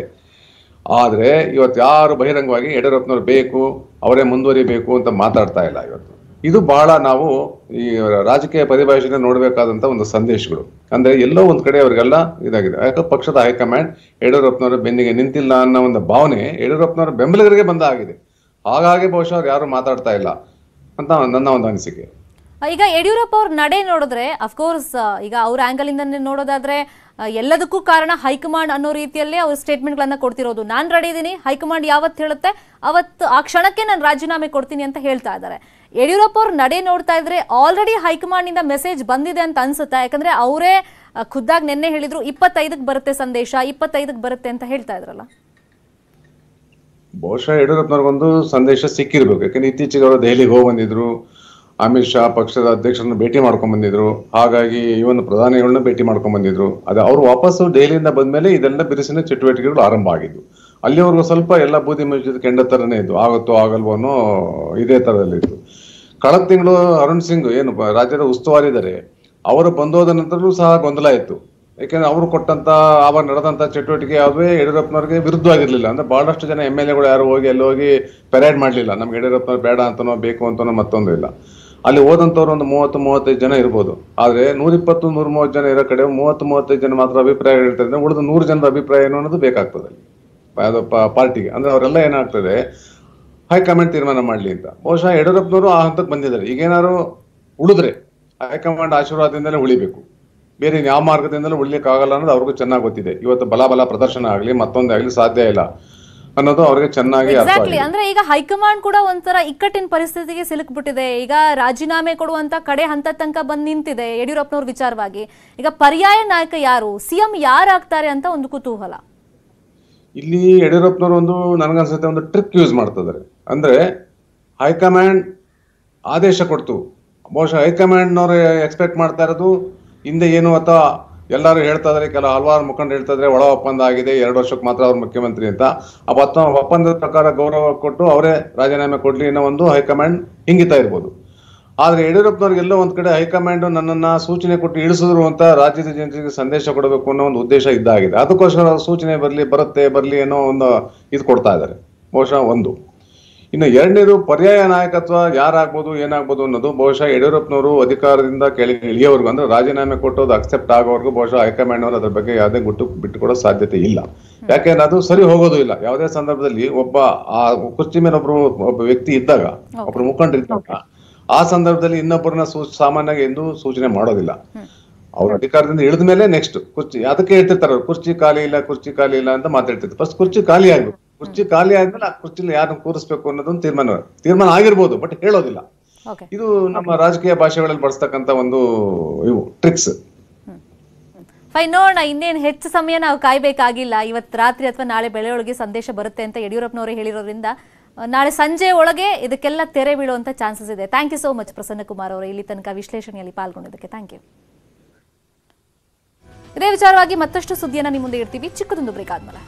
ಆದ್ರೆ ಇವತ್ತು ಯಾರು ಬಹಿರಂಗವಾಗಿ ಯಡಿಯೂರಪ್ಪನವ್ರು ಬೇಕು ಅವರೇ ಮುಂದುವರಿಬೇಕು ಅಂತ ಮಾತಾಡ್ತಾ ಇಲ್ಲ ಇವತ್ತು ಇದು ಬಹಳ ನಾವು ಈ ರಾಜಕೀಯ ಪರಿಭಾಷೆನ ನೋಡಬೇಕಾದಂತ ಒಂದು ಸಂದೇಶಗಳು ಅಂದ್ರೆ ಎಲ್ಲೋ ಒಂದ್ ಕಡೆ ಅವರಿಗೆಲ್ಲ ಇದಾಗಿದೆ ಯಾಕೆ ಪಕ್ಷದ ಹೈಕಮಾಂಡ್ ಯಡಿಯೂರಪ್ಪನವರ ಬೆನ್ನಿಗೆ ನಿಂತಿಲ್ಲ ಅನ್ನೋ ಒಂದು ಭಾವನೆ ಯಡಿಯೂರಪ್ಪನವರ ಬೆಂಬಲಿಗರಿಗೆ ಬಂದ ಆಗಿದೆ ಹಾಗಾಗಿ ಬಹುಶಃ ಅವ್ರು ಯಾರು ಮಾತಾಡ್ತಾ ಇಲ್ಲ ಅಂತ ನನ್ನ ಒಂದು ಅನಿಸಿಕೆ ಈಗ ಯಡಿಯೂರಪ್ಪ ಅವ್ರ ನಡೆ ನೋಡಿದ್ರೆ ಅಫ್ಕೋರ್ಸ್ ಈಗ ಅವ್ರ ಆಂಗಲ್ ಇಂದ ನೋಡೋದಾದ್ರೆ ಆ, ಎಲ್ಲದಕ್ಕೂ ಕಾರಣ ಹೈಕಮಾಂಡ್ ಅನ್ನೋ ರೀತಿಯಲ್ಲೇ ಅವ್ರ ಸ್ಟೇಟ್ಮೆಂಟ್ಗಳನ್ನ ಕೊಡ್ತಿರೋದು ನಾನ್ ರೆಡಿ ಇದೀನಿ ಹೈಕಮಾಂಡ್ ಯಾವತ್ತು ಹೇಳುತ್ತೆ ಅವತ್ತು ಆ ಕ್ಷಣಕ್ಕೆ ನಾನು ರಾಜೀನಾಮೆ ಕೊಡ್ತೀನಿ ಅಂತ ಹೇಳ್ತಾ ಇದ್ದಾರೆ ಯಡಿಯೂರಪ್ಪ ಅವ್ರ ನಡೆ ನೋಡ್ತಾ ಇದ್ರೆ ಆಲ್ರೆಡಿ ಹೈಕಮಾಂಡ್ ಇಂದ ಮೆಸೇಜ್ ಬಂದಿದೆ ಅಂತ ಅನ್ಸುತ್ತಾ ಯಾಕಂದ್ರೆ ಅವರೇ ಖುದ್ದಾಗಿ ನಿನ್ನೆ ಹೇಳಿದ್ರು ಇಪ್ಪತ್ತೈದಕ್ಕೆ ಬರುತ್ತೆ ಸಂದೇಶ ಇಪ್ಪತ್ತೈದಕ್ಕೆ ಬರುತ್ತೆ ಅಂತ ಹೇಳ್ತಾ ಇದ್ರಲ್ಲ ಬಹುಶಃ ಯಡಿಯೂರಪ್ಪನವ್ರಿಗೊಂದು ಸಂದೇಶ ಸಿಕ್ಕಿರ್ಬೇಕು ಯಾಕಂದ್ರೆ ಇತ್ತೀಚೆಗೆ ಅವರು ದೆಹಲಿಗೆ ಹೋಗಿ ಬಂದಿದ್ರು ಅಮಿತ್ ಶಾ ಪಕ್ಷದ ಅಧ್ಯಕ್ಷರನ್ನ ಭೇಟಿ ಮಾಡ್ಕೊಂಡ್ ಬಂದಿದ್ರು ಹಾಗಾಗಿ ಇವನ್ ಪ್ರಧಾನಿಗಳನ್ನ ಭೇಟಿ ಮಾಡ್ಕೊಂಡ್ ಬಂದಿದ್ರು ಅದೇ ಅವ್ರು ವಾಪಸ್ಸು ದೆಹಲಿಯಿಂದ ಬಂದ್ಮೇಲೆ ಇದೆಲ್ಲ ಬಿರುಸಿನ ಚಟುವಟಿಕೆಗಳು ಆರಂಭ ಆಗಿದ್ದು ಅಲ್ಲಿವರೆಗೂ ಸ್ವಲ್ಪ ಎಲ್ಲ ಬೂದಿ ಮುಚ್ಚಿದ ಕೆಂಡ ತರನೇ ಇದ್ದು ಆಗುತ್ತೋ ಆಗಲ್ವೋ ಅನ್ನೋ ಇದೇ ತರದಲ್ಲಿತ್ತು ಕಳೆದ ತಿಂಗಳು ಅರುಣ್ ಸಿಂಗ್ ಏನು ಬ- ರಾಜ್ಯದ ಉಸ್ತುವಾರಿ ಇದ್ದಾರೆ ಅವರು ಬಂದೋದ ನಂತರವೂ ಸಹ ಗೊಂದಲ ಇತ್ತು ಯಾಕೆಂದ್ರೆ ಅವರು ಕೊಟ್ಟಂತ ಆವಾಗ ನಡೆದಂತ ಚಟುವಟಿಕೆ ಯಾವುದೇ ಯಡಿಯೂರಪ್ಪನವ್ರಿಗೆ ವಿರುದ್ಧವಾಗಿರ್ಲಿಲ್ಲ ಅಂದ್ರೆ ಬಹಳಷ್ಟು ಜನ ಎಮ್ ಎಲ್ ಎಗಳು ಯಾರು ಹೋಗಿ ಅಲ್ಲಿ ಹೋಗಿ ಪೆರೇಡ್ ಮಾಡ್ಲಿಲ್ಲ ನಮ್ಗೆ ಯಡಿಯೂರಪ್ಪನವ್ರು ಬೇಡ ಅಂತನೋ ಬೇಕು ಅಂತನೋ ಮತ್ತೊಂದು ಇಲ್ಲ ಅಲ್ಲಿ ಹೋದಂತವ್ರು ಒಂದು ಮೂವತ್ತು ಮೂವತ್ತೈದು ಜನ ಇರ್ಬೋದು ಆದ್ರೆ ನೂರಿಪ್ಪತ್ತು ನೂರ ಮೂವತ್ತು ಜನ ಇರೋ ಕಡೆ ಮೂವತ್ತು ಮೂವತ್ತೈದು ಜನ ಮಾತ್ರ ಅಭಿಪ್ರಾಯ ಹೇಳ್ತಾರೆ ಉಳಿದ ನೂರು ಜನರ ಅಭಿಪ್ರಾಯ ಏನು ಅನ್ನೋದು ಬೇಕಾಗ್ತದೆ ಅಲ್ಲಿ ಅದು ಪ- ಪಾರ್ಟಿಗೆ ಅಂದ್ರೆ ಅವರೆಲ್ಲ ಏನಾಗ್ತದೆ ಹೈಕಮಾಂಡ್ ತೀರ್ಮಾನ ಮಾಡ್ಲಿ ಅಂತ ಬಹುಶಃ ಯಡಿಯೂರಪ್ಪನವರು ಆ ಹಂತಕ್ಕೆ ಬಂದಿದ್ದಾರೆ ಈಗೇನಾದ್ರು ಉಳಿದ್ರೆ ಹೈಕಮಾಂಡ್ ಆಶೀರ್ವಾದದಿಂದಲೇ ಉಳಿಬೇಕು ಬೇರೆ ಯಾವ ಮಾರ್ಗದಿಂದಲೂ ಉಳಿಲಿಕ್ಕೆ ಆಗಲ್ಲ ಅನ್ನೋದು ಅವ್ರಿಗೂ ಚೆನ್ನಾಗಿ ಗೊತ್ತಿದೆ ಇವತ್ತು ಬಲ ಬಲ ಪ್ರದರ್ಶನ ಆಗ್ಲಿ ಮತ್ತೊಂದೇ ಆಗ್ಲಿ ಸಾಧ್ಯ ಇಲ್ಲ ಅನ್ನೋದು ಅವ್ರಿಗೆ ಚೆನ್ನಾಗಿ ಅರ್ಥ ಎಕ್ಸಾಕ್ಟ್ಲಿ ಆಗಿದೆ ಅಂದ್ರೆ ಈಗ ಹೈಕಮಾಂಡ್ ಕೂಡ ಒಂಥರ ಇಕ್ಕಟ್ಟಿನ ಪರಿಸ್ಥಿತಿಗೆ ಸಿಲುಕ್ಬಿಟ್ಟಿದೆ ಈಗ ರಾಜೀನಾಮೆ ಕೊಡುವಂತ ಕಡೆ ಹಂತ ತನಕ ಬಂದ್ ನಿಂತಿದೆ ಯಡಿಯೂರಪ್ಪನವ್ರ ವಿಚಾರವಾಗಿ ಈಗ ಪರ್ಯಾಯ ನಾಯಕ ಯಾರು ಸಿಎಂ ಯಾರಾಗ್ತಾರೆ ಅಂತ ಒಂದು ಕುತೂಹಲ ಇಲ್ಲಿ ಯಡಿಯೂರಪ್ಪನವರು ಒಂದು ನನಗನ್ಸುತ್ತೆ ಒಂದು ಟ್ರಿಕ್ ಯೂಸ್ ಮಾಡ್ತಿದ್ದಾರೆ ಅಂದ್ರೆ ಹೈಕಮಾಂಡ್ ಆದೇಶ ಕೊಡ್ತು ಬಹುಶಃ ಹೈಕಮಾಂಡ್ನವ್ರು ಎಕ್ಸ್ಪೆಕ್ಟ್ ಮಾಡ್ತಾ ಇರೋದು ಹಿಂದೆ ಏನು ಅಥವಾ ಎಲ್ಲರೂ ಹೇಳ್ತಾ ಇದಾರೆ ಕೆಲ ಹಲವಾರು ಮುಖಂಡರು ಹೇಳ್ತಾ ಇದ್ರೆ ಒಳ ಒಪ್ಪಂದ ಆಗಿದೆ ಎರಡು ವರ್ಷಕ್ಕೆ ಮಾತ್ರ ಅವ್ರು ಮುಖ್ಯಮಂತ್ರಿ ಅಂತ ಆ ಒತ್ತ ಒಪ್ಪಂದದ ಪ್ರಕಾರ ಗೌರವ ಕೊಟ್ಟು ಅವರೇ ರಾಜೀನಾಮೆ ಕೊಡ್ಲಿ ಅನ್ನೋ ಒಂದು ಹೈಕಮಾಂಡ್ ಹಿಂಗಿತಾ ಇರ್ಬೋದು ಆದ್ರೆ ಯಡಿಯೂರಪ್ಪನವ್ರಿಗೆಲ್ಲೋ ಒಂದ್ ಕಡೆ ಹೈಕಮಾಂಡ್ ನನ್ನನ್ನ ಸೂಚನೆ ಕೊಟ್ಟು ಇಳಿಸಿದ್ರು ಅಂತ ರಾಜ್ಯದ ಜನರಿಗೆ ಸಂದೇಶ ಕೊಡಬೇಕು ಅನ್ನೋ ಒಂದು ಉದ್ದೇಶ ಇದ್ದಾಗಿದೆ ಅದಕ್ಕೋಸ್ಕರ ಅವ್ರ ಸೂಚನೆ ಬರ್ಲಿ ಬರುತ್ತೆ ಬರ್ಲಿ ಅನ್ನೋ ಒಂದು ಇದು ಕೊಡ್ತಾ ಇದ್ದಾರೆ ಬಹುಶಃ ಒಂದು ಇನ್ನು ಎರಡನೇದು ಪರ್ಯಾಯ ನಾಯಕತ್ವ ಯಾರಾಗ್ಬೋದು ಏನಾಗ್ಬೋದು ಅನ್ನೋದು ಬಹುಶಃ ಯಡಿಯೂರಪ್ಪನವರು ಅಧಿಕಾರದಿಂದ ಕೆಳಗೆ ಇಳಿಯೋವರೆಗೂ ಅಂದ್ರೆ ರಾಜೀನಾಮೆ ಕೊಟ್ಟೋದು ಅಕ್ಸೆಪ್ಟ್ ಆಗೋವರೆಗೂ ಬಹುಶಃ ಹೈಕಮಾಂಡ್ ಅವರು ಅದ್ರ ಬಗ್ಗೆ ಯಾವುದೇ ಗುಟ್ಟು ಬಿಟ್ಟುಕೊಡೋ ಸಾಧ್ಯತೆ ಇಲ್ಲ ಯಾಕೆಂದ್ರೆ ಅದು ಸರಿ ಹೋಗೋದು ಇಲ್ಲ ಯಾವುದೇ ಸಂದರ್ಭದಲ್ಲಿ ಒಬ್ಬ ಆ ಕುರ್ಚಿ ಮೇಲೆ ಒಬ್ರು ಒಬ್ಬ ವ್ಯಕ್ತಿ ಇದ್ದಾಗ ಒಬ್ರು ಮುಖಂಡರು ಇದ್ದಾಗ ಆ ಸಂದರ್ಭದಲ್ಲಿ ಇನ್ನೊಬ್ಬರನ್ನ ಸೂ ಸಾಮಾನ್ಯವಾಗಿ ಎಂದು ಸೂಚನೆ ಮಾಡೋದಿಲ್ಲ ಅವ್ರ ಅಧಿಕಾರದಿಂದ ಇಳಿದ ಮೇಲೆ ನೆಕ್ಸ್ಟ್ ಕುರ್ಚಿ ಅದಕ್ಕೆ ಹೇಳ್ತಿರ್ತಾರೆ ಅವ್ರು, ಕುರ್ಚಿ ಖಾಲಿ ಇಲ್ಲ ಕುರ್ಚಿ ಖಾಲಿ ಇಲ್ಲ ಅಂತ ಮಾತಾಡ್ತಿರ್ತಾರೆ ಫಸ್ಟ್ ಕುರ್ಚಿ ಖಾಲಿ ಆಗ್ಬೇಕು ಕುರ್ಚಿ ಖಾಲಿ ಆದ್ಮೇಲೆ ಆ ಕುರ್ಚಿಲಿ ಯಾರನ್ನ ಕೂರಿಸ್ಬೇಕು ಅನ್ನೋದೊಂದು ತೀರ್ಮಾನ ತೀರ್ಮಾನ ಆಗಿರ್ಬೋದು ಬಟ್ ಹೇಳೋದಿಲ್ಲ ಓಕೆ ಇದು ನಮ್ಮ ರಾಜಕೀಯ ಭಾಷೆಗಳಲ್ಲಿ ಬಳಸ್ತಕ್ಕಂತ ಒಂದು ಇವು ಟ್ರಿಕ್ಸ್ ಫೈನ್ ನೋಡೋಣ ಇನ್ನೇನು ಹೆಚ್ಚು ಸಮಯ ನಾವು ಕಾಯ್ಬೇಕಾಗಿಲ್ಲ ಇವತ್ತು ರಾತ್ರಿ ಅಥವಾ ನಾಳೆ ಬೆಳೆಯೊಳಗೆ ಸಂದೇಶ ಬರುತ್ತೆ ಅಂತ ಯಡಿಯೂರಪ್ಪನವರು ಹೇಳಿರೋದ್ರಿಂದ ಆ, ನಾಳೆ ಸಂಜೆ ಒಳಗೆ ಇದಕ್ಕೆಲ್ಲ ತೆರೆ ಬೀಳುವಂತ ಚಾನ್ಸಸ್ ಇದೆ thank you so much Prasanna Kumar ಅವರು ಇಲ್ಲಿ ತನಕ ವಿಶ್ಲೇಷಣೆಯಲ್ಲಿ ಪಾಲ್ಗೊಂಡಿದ್ದಕ್ಕೆ ಥ್ಯಾಂಕ್ ಯು ಇದೇ ವಿಚಾರವಾಗಿ ಮತ್ತಷ್ಟು ಸುದ್ದಿಯನ್ನ ನಿಮ್ಮ ಮುಂದೆ ಇಡ್ತೀವಿ ಚಿಕ್ಕದೊಂದು ಬ್ರೇಕ್ ಆದ್ಮೇಲೆ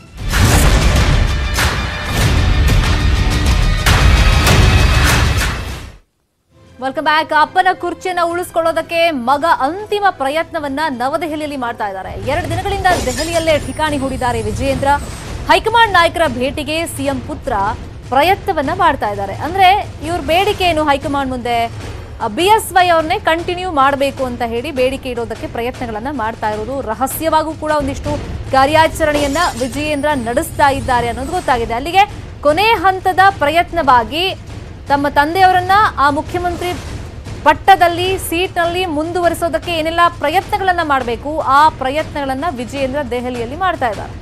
ವೆಲ್ಕಮ್ ಬ್ಯಾಕ್ ಅಪ್ಪನ ಕುರ್ಚಿಯನ್ನ ಉಳಿಸ್ಕೊಳ್ಳೋದಕ್ಕೆ ಮಗ ಅಂತಿಮ ಪ್ರಯತ್ನವನ್ನ ನವದೆಹಲಿಯಲ್ಲಿ ಮಾಡ್ತಾ ಇದ್ದಾರೆ ಎರಡು ದಿನಗಳಿಂದ ದೆಹಲಿಯಲ್ಲೇ ಠಿಕಾಣಿ ಹೂಡಿದ್ದಾರೆ ವಿಜಯೇಂದ್ರ ಹೈಕಮಾಂಡ್ ನಾಯಕರ ಭೇಟಿಗೆ ಸಿಎಂ ಪುತ್ರ ಪ್ರಯತ್ನವನ್ನ ಮಾಡ್ತಾ ಇದ್ದಾರೆ ಅಂದ್ರೆ ಇವ್ರ ಬೇಡಿಕೆ ಏನು ಹೈಕಮಾಂಡ್ ಮುಂದೆ ಬಿ ಎಸ್ ವೈ ಅವ್ರನ್ನೇ ಕಂಟಿನ್ಯೂ ಮಾಡಬೇಕು ಅಂತ ಹೇಳಿ ಬೇಡಿಕೆ ಇಡೋದಕ್ಕೆ ಪ್ರಯತ್ನಗಳನ್ನ ಮಾಡ್ತಾ ಇರೋದು ರಹಸ್ಯವಾಗೂ ಕೂಡ ಒಂದಿಷ್ಟು ಕಾರ್ಯಾಚರಣೆಯನ್ನ ವಿಜಯೇಂದ್ರ ನಡೆಸ್ತಾ ಇದ್ದಾರೆ ಅನ್ನೋದು ಗೊತ್ತಾಗಿದೆ ಅಲ್ಲಿಗೆ ಕೊನೆ ಹಂತದ ಪ್ರಯತ್ನವಾಗಿ ತಮ್ಮ ತಂದೆಯವರನ್ನ ಆ ಮುಖ್ಯಮಂತ್ರಿ ಪಟ್ಟದಲ್ಲಿ ಸೀಟ್ನಲ್ಲಿ ಮುಂದುವರಿಸೋದಕ್ಕೆ ಏನೆಲ್ಲ ಪ್ರಯತ್ನಗಳನ್ನ ಮಾಡಬೇಕು ಆ ಪ್ರಯತ್ನಗಳನ್ನ ವಿಜಯೇಂದ್ರ ದೆಹಲಿಯಲ್ಲಿ ಮಾಡ್ತಾ ಇದ್ದಾರೆ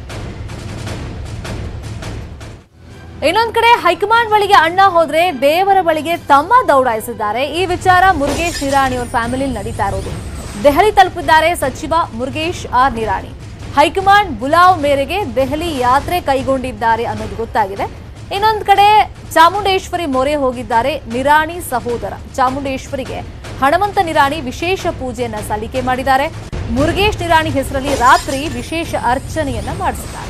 ಇನ್ನೊಂದ್ ಕಡೆ ಹೈಕಮಾಂಡ್ ಬಳಿಗೆ ಅಣ್ಣ ಹೋದ್ರೆ ದೇವರ ಬಳಿಗೆ ತಮ್ಮ ದೌಡಾಯಿಸಿದ್ದಾರೆ ಈ ವಿಚಾರ ಮುರುಗೇಶ್ ನಿರಾಣಿ ಅವ್ರ ಫ್ಯಾಮಿಲಿ ನಡೀತಾ ಇರೋದು ದೆಹಲಿ ತಲುಪಿದ್ದಾರೆ ಸಚಿವ ಮುರುಗೇಶ್ ಆರ್ ನಿರಾಣಿ ಹೈಕಮಾಂಡ್ ಬುಲಾವ್ ಮೇರೆಗೆ ದೆಹಲಿ ಯಾತ್ರೆ ಕೈಗೊಂಡಿದ್ದಾರೆ ಅನ್ನೋದು ಗೊತ್ತಾಗಿದೆ ಇನ್ನೊಂದ್ ಕಡೆ ಚಾಮುಂಡೇಶ್ವರಿ ಮೊರೆ ಹೋಗಿದ್ದಾರೆ ನಿರಾಣಿ ಸಹೋದರ ಚಾಮುಂಡೇಶ್ವರಿಗೆ ಹನುಮಂತ ನಿರಾಣಿ ವಿಶೇಷ ಪೂಜೆಯನ್ನ ಸಲ್ಲಿಕೆ ಮಾಡಿದ್ದಾರೆ ಮುರುಗೇಶ್ ನಿರಾಣಿ ಹೆಸರಲ್ಲಿ ರಾತ್ರಿ ವಿಶೇಷ ಅರ್ಚನೆಯನ್ನ ಮಾಡಿಸಿದ್ದಾರೆ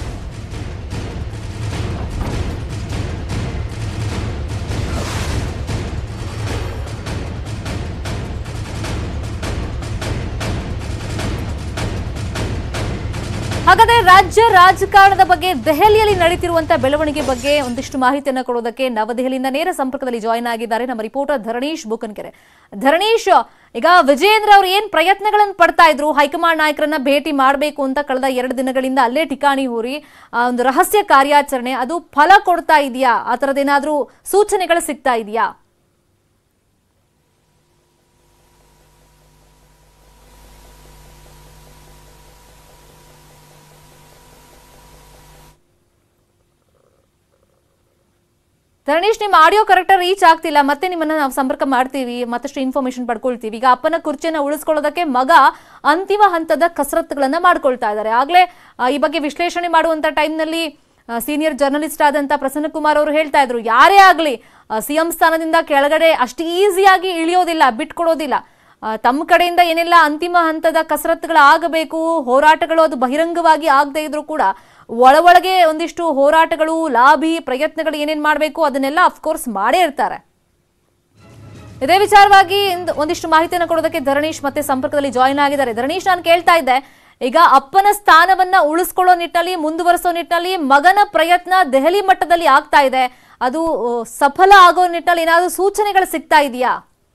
ಹಾಗಾದ್ರೆ ರಾಜ್ಯ ರಾಜಕಾರಣದ ಬಗ್ಗೆ ದೆಹಲಿಯಲ್ಲಿ ನಡೀತಿರುವಂತಹ ಬೆಳವಣಿಗೆ ಬಗ್ಗೆ ಒಂದಿಷ್ಟು ಮಾಹಿತಿಯನ್ನು ಕೊಡೋದಕ್ಕೆ ನವದೆಹಲಿಯಿಂದ ನೇರ ಸಂಪರ್ಕದಲ್ಲಿ ಜಾಯಿನ್ ಆಗಿದ್ದಾರೆ ನಮ್ಮ ರಿಪೋರ್ಟರ್ ಧರಣೀಶ್ ಬೂಕನ್ಕೆರೆ ಧರಣೀಶ್ ಈಗ ವಿಜಯೇಂದ್ರ ಅವರು ಏನ್ ಪ್ರಯತ್ನಗಳನ್ನು ಪಡ್ತಾ ಇದ್ರು ಹೈಕಮಾಂಡ್ ನಾಯಕರನ್ನ ಭೇಟಿ ಮಾಡಬೇಕು ಅಂತ ಕಳೆದ ಎರಡು ದಿನಗಳಿಂದ ಅಲ್ಲೇ ಠಿಕಾಣಿ ಹೂರಿ ಆ ಒಂದು ರಹಸ್ಯ ಕಾರ್ಯಾಚರಣೆ ಅದು ಫಲ ಕೊಡ್ತಾ ಇದೆಯಾ ಆ ಥರದ್ದೇನಾದ್ರೂ ಸೂಚನೆಗಳು ಸಿಗ್ತಾ ಇದೆಯಾ ಧರಣೀಶ್ ನಿಮ್ಮ ಆಡಿಯೋ ಕರೆಕ್ಟ್ ರೀಚ್ ಆಗ್ತಿಲ್ಲ ಮತ್ತೆ ನಿಮ್ಮನ್ನ ನಾವು ಸಂಪರ್ಕ ಮಾಡ್ತೀವಿ ಮತ್ತಷ್ಟು ಇನ್ಫಾರ್ಮೇಶನ್ ಪಡ್ಕೊಳ್ತೀವಿ ಈಗ ಅಪ್ಪನ ಕುರ್ಚಿಯನ್ನ ಉಳಿಸ್ಕೊಳ್ಳೋದಕ್ಕೆ ಮಗ ಅಂತಿಮ ಹಂತದ ಕಸರತ್ತುಗಳನ್ನ ಮಾಡ್ಕೊಳ್ತಾ ಇದ್ದಾರೆ ಆಗ್ಲೇ ಆ, ಈ ಬಗ್ಗೆ ವಿಶ್ಲೇಷಣೆ ಮಾಡುವಂತ ಟೈಮ್ನಲ್ಲಿ ಸೀನಿಯರ್ ಜರ್ನಲಿಸ್ಟ್ ಆದಂತ ಪ್ರಸನ್ನ ಕುಮಾರ್ ಅವರು ಹೇಳ್ತಾ ಇದ್ರು ಯಾರೇ ಆಗ್ಲಿ ಸಿಎಂ ಸ್ಥಾನದಿಂದ ಕೆಳಗಡೆ ಅಷ್ಟು ಈಸಿಯಾಗಿ ಇಳಿಯೋದಿಲ್ಲ ಬಿಟ್ಕೊಡೋದಿಲ್ಲ ಆ, ತಮ್ಮ ಕಡೆಯಿಂದ ಏನೆಲ್ಲ ಅಂತಿಮ ಹಂತದ ಕಸರತ್ತುಗಳು ಆಗಬೇಕು ಹೋರಾಟಗಳು ಅದು ಬಹಿರಂಗವಾಗಿ ಆಗದೆ ಇದ್ರೂ ಕೂಡ ಒಳ ಒಳಗೆ ಒಂದಿಷ್ಟು ಹೋರಾಟಗಳು ಲಾಭಿ ಪ್ರಯತ್ನಗಳು ಏನೇನ್ ಮಾಡಬೇಕು ಅದನ್ನೆಲ್ಲ ಅಫ್ಕೋರ್ಸ್ ಮಾಡೇ ಇರ್ತಾರೆ ಇದೇ ವಿಚಾರವಾಗಿ ಇಂದ್- ಒಂದಿಷ್ಟು ಮಾಹಿತಿಯನ್ನು ಕೊಡೋದಕ್ಕೆ ಧರಣೀಶ್ ಮತ್ತೆ ಸಂಪರ್ಕದಲ್ಲಿ ಜಾಯಿನ್ ಆಗಿದ್ದಾರೆ ಧರಣೀಶ್ ನಾನು ಕೇಳ್ತಾ ಇದ್ದೆ ಈಗ ಅಪ್ಪನ ಸ್ಥಾನವನ್ನ ಉಳಿಸ್ಕೊಳ್ಳೋ ನಿಟ್ಟಿನಲ್ಲಿ ಮುಂದುವರಿಸೋ ನಿಟ್ಟಿನಲ್ಲಿ ಮಗನ ಪ್ರಯತ್ನ ದೆಹಲಿ ಮಟ್ಟದಲ್ಲಿ ಆಗ್ತಾ ಇದೆ ಅದು ಆ, ಸಫಲ ಆಗೋ ನಿಟ್ಟಿನಲ್ಲಿ ಏನಾದರೂ ಸೂಚನೆಗಳು ಸಿಗ್ತಾ ಇದೆಯಾ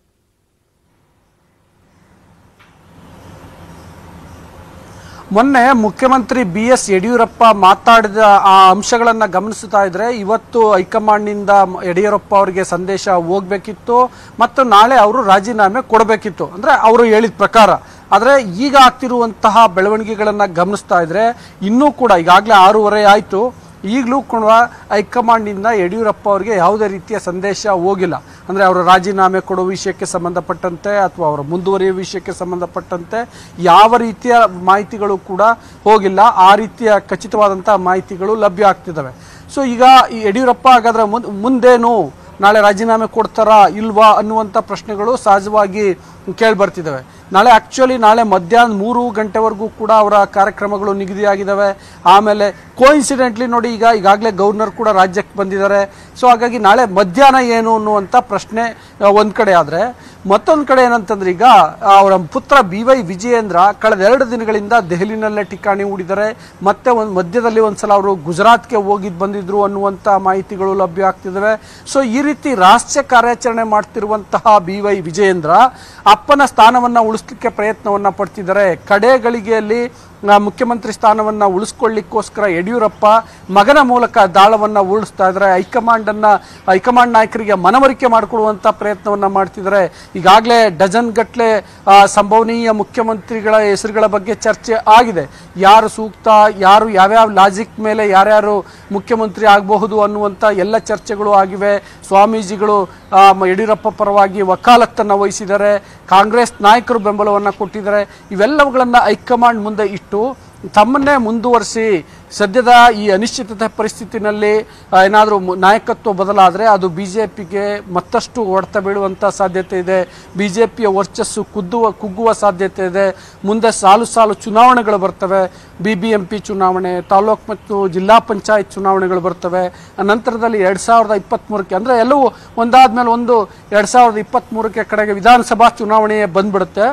ಮೊನ್ನೆ ಮುಖ್ಯಮಂತ್ರಿ ಬಿ ಎಸ್ ಯಡಿಯೂರಪ್ಪ ಮಾತಾಡಿದ ಆ ಅಂಶಗಳನ್ನು ಗಮನಿಸ್ತಾ ಇದ್ರೆ ಇವತ್ತು ಹೈಕಮಾಂಡ್ನಿಂದ ಮ- ಯಡಿಯೂರಪ್ಪ ಅವರಿಗೆ ಸಂದೇಶ ಹೋಗ್ಬೇಕಿತ್ತು ಮತ್ತು ನಾಳೆ ಅವರು ರಾಜೀನಾಮೆ ಕೊಡಬೇಕಿತ್ತು ಅಂದ್ರೆ ಅವರು ಹೇಳಿದ ಪ್ರಕಾರ ಆದರೆ ಈಗ ಆಗ್ತಿರುವಂತಹ ಬೆಳವಣಿಗೆಗಳನ್ನು ಗಮನಿಸ್ತಾ ಇದ್ರೆ ಇನ್ನೂ ಕೂಡ ಈಗಾಗಲೇ ಆರೂವರೆ ಆಯಿತು ಈಗಲೂ ಕೂಡ ಹೈಕಮಾಂಡ್ನಿಂದ ಯಡಿಯೂರಪ್ಪ ಅವರಿಗೆ ಯಾವುದೇ ರೀತಿಯ ಸಂದೇಶ ಹೋಗಿಲ್ಲ ಅಂದರೆ ಅವರ ರಾಜೀನಾಮೆ ಕೊಡುವ ವಿಷಯಕ್ಕೆ ಸಂಬಂಧಪಟ್ಟಂತೆ ಅಥವಾ ಅವರ ಮುಂದುವರಿಯುವ ವಿಷಯಕ್ಕೆ ಸಂಬಂಧಪಟ್ಟಂತೆ ಯಾವ ರೀತಿಯ ಮಾಹಿತಿಗಳು ಕೂಡ ಹೋಗಿಲ್ಲ ಆ ರೀತಿಯ ಖಚಿತವಾದಂಥ ಮಾಹಿತಿಗಳು ಲಭ್ಯ ಆಗ್ತಿದ್ದಾವೆ ಸೊ ಈಗ ಈ ಯಡಿಯೂರಪ್ಪ ಹಾಗಾದ್ರೆ ಮುನ್- ಮುಂದೇನು ನಾಳೆ ರಾಜೀನಾಮೆ ಕೊಡ್ತಾರಾ ಇಲ್ವಾ ಅನ್ನುವಂಥ ಪ್ರಶ್ನೆಗಳು ಸಹಜವಾಗಿ ಕೇಳಿ ಬರ್ತಿದ್ದಾವೆ ನಾಳೆ ಆಕ್ಚುಲಿ ನಾಳೆ ಮಧ್ಯಾಹ್ನ ಮೂರು ಗಂಟೆವರೆಗೂ ಕೂಡ ಅವರ ಕಾರ್ಯಕ್ರಮಗಳು ನಿಗದಿಯಾಗಿದ್ದಾವೆ ಆಮೇಲೆ ಕೋಇನ್ಸಿಡೆಂಟ್ಲಿ ನೋಡಿ ಈಗ ಈಗಾಗಲೇ ಗವರ್ನರ್ ಕೂಡ ರಾಜ್ಯಕ್ಕೆ ಬಂದಿದ್ದಾರೆ ಸೊ ಹಾಗಾಗಿ ನಾಳೆ ಮಧ್ಯಾಹ್ನ ಏನು ಅನ್ನುವಂಥ ಪ್ರಶ್ನೆ ಆ, ಒಂದ್ ಕಡೆ ಆದರೆ ಮತ್ತೊಂದು ಕಡೆ ಏನಂತಂದ್ರೆ ಈಗ ಅವರ ಪುತ್ರ ಬಿ ವೈ ವಿಜಯೇಂದ್ರ ಕಳೆದ ಎರಡು ದಿನಗಳಿಂದ ದೆಹಲಿನಲ್ಲೇ ಠಿಕಾಣಿ ಹೂಡಿದ್ದಾರೆ ಮತ್ತೆ ಒಂದು ಮಧ್ಯದಲ್ಲಿ ಒಂದ್ಸಲ ಅವರು ಗುಜರಾತ್ಗೆ ಹೋಗಿದ್ದು ಬಂದಿದ್ರು ಅನ್ನುವಂಥ ಮಾಹಿತಿಗಳು ಲಭ್ಯ ಆಗ್ತಿದ್ದಾವೆ ಸೊ ಈ ರೀತಿ ರಾಷ್ಟ್ರೀಯ ಕಾರ್ಯಾಚರಣೆ ಮಾಡ್ತಿರುವಂತಹ ಬಿ ವೈ ವಿಜಯೇಂದ್ರ ಅಪ್ಪನ ಸ್ಥಾನವನ್ನ ಉಳಿಸ್ಲಿಕ್ಕೆ ಪ್ರಯತ್ನವನ್ನ ಪಡ್ತಿದ್ದಾರೆ ಕಡೆ ಗಳಿಗೆಯಲ್ಲಿ ಆ, ಮುಖ್ಯಮಂತ್ರಿ ಸ್ಥಾನವನ್ನ ಉಳಿಸ್ಕೊಳ್ಳಿಕ್ಕೋಸ್ಕರ ಯಡಿಯೂರಪ್ಪ ಮಗನ ಮೂಲಕ ದಾಳವನ್ನ ಉಳಿಸ್ತಾ ಇದ್ದಾರೆ ಹೈಕಮಾಂಡ್ ಅನ್ನ ಹೈಕಮಾಂಡ್ ನಾಯಕರಿಗೆ ಮನವರಿಕೆ ಮಾಡಿಕೊಡುವಂತ ಪ್ರಯತ್ನವನ್ನ ಮಾಡ್ತಿದ್ದಾರೆ ಈಗಾಗಲೇ ಡಜನ್ ಗಟ್ಲೆ ಆ, ಸಂಭವನೀಯ ಮುಖ್ಯಮಂತ್ರಿಗಳ ಹೆಸರುಗಳ ಬಗ್ಗೆ ಚರ್ಚೆ ಆಗಿದೆ ಯಾರು ಸೂಕ್ತ ಯಾರು ಯಾವ್ಯಾವ ಲಾಜಿಕ್ ಮೇಲೆ ಯಾರ್ಯಾರು ಮುಖ್ಯಮಂತ್ರಿ ಆಗಬಹುದು ಅನ್ನುವಂಥ ಎಲ್ಲ ಚರ್ಚೆಗಳು ಆಗಿವೆ ಸ್ವಾಮೀಜಿಗಳು ಆ, ಮ- ಯಡಿಯೂರಪ್ಪ ಪರವಾಗಿ ವಕಾಲತ್ತನ್ನು ವಹಿಸಿದ್ದಾರೆ ಕಾಂಗ್ರೆಸ್ ನಾಯಕರು ಬೆಂಬಲವನ್ನು ಕೊಟ್ಟಿದ್ದಾರೆ ಇವೆಲ್ಲವುಗಳನ್ನು ಹೈಕಮಾಂಡ್ ಮುಂದೆ ಇಟ್ಟು ತಮ್ಮನ್ನೇ ಮುಂದುವರಿಸಿ ಸದ್ಯದ ಈ ಅನಿಶ್ಚಿತತೆ ಪರಿಸ್ಥಿತಿನಲ್ಲಿ ಏನಾದರೂ ನಾಯಕತ್ವ ಬದಲಾದರೆ ಅದು ಬಿ ಜೆ ಪಿಗೆ ಮತ್ತಷ್ಟು ಹೊಡೆತ ಬೀಳುವಂಥ ಸಾಧ್ಯತೆ ಇದೆ ಬಿ ಜೆ ಪಿಯ ವರ್ಚಸ್ಸು ಕುದ್ದುವ ಕುಗ್ಗುವ ಸಾಧ್ಯತೆ ಇದೆ ಮುಂದೆ ಸಾಲು ಸಾಲು ಚುನಾವಣೆಗಳು ಬರ್ತವೆ ಬಿ ಬಿ ಎಂ ಪಿ ಚುನಾವಣೆ ತಾಲೂಕು ಮತ್ತು ಜಿಲ್ಲಾ ಪಂಚಾಯತ್ ಚುನಾವಣೆಗಳು ಬರ್ತವೆ ಆ ನಂತರದಲ್ಲಿ ಎರಡು ಸಾವಿರದ ಇಪ್ಪತ್ತ್ಮೂರಕ್ಕೆ ಅಂದರೆ ಎಲ್ಲವೂ ಒಂದಾದ್ಮೇಲೆ ಒಂದು ಎರಡು ಸಾವಿರದ ಇಪ್ಪತ್ತ್ಮೂರಕ್ಕೆ ಕಡೆಗೆ ವಿಧಾನಸಭಾ ಚುನಾವಣೆ ಬಂದ್ಬಿಡುತ್ತೆ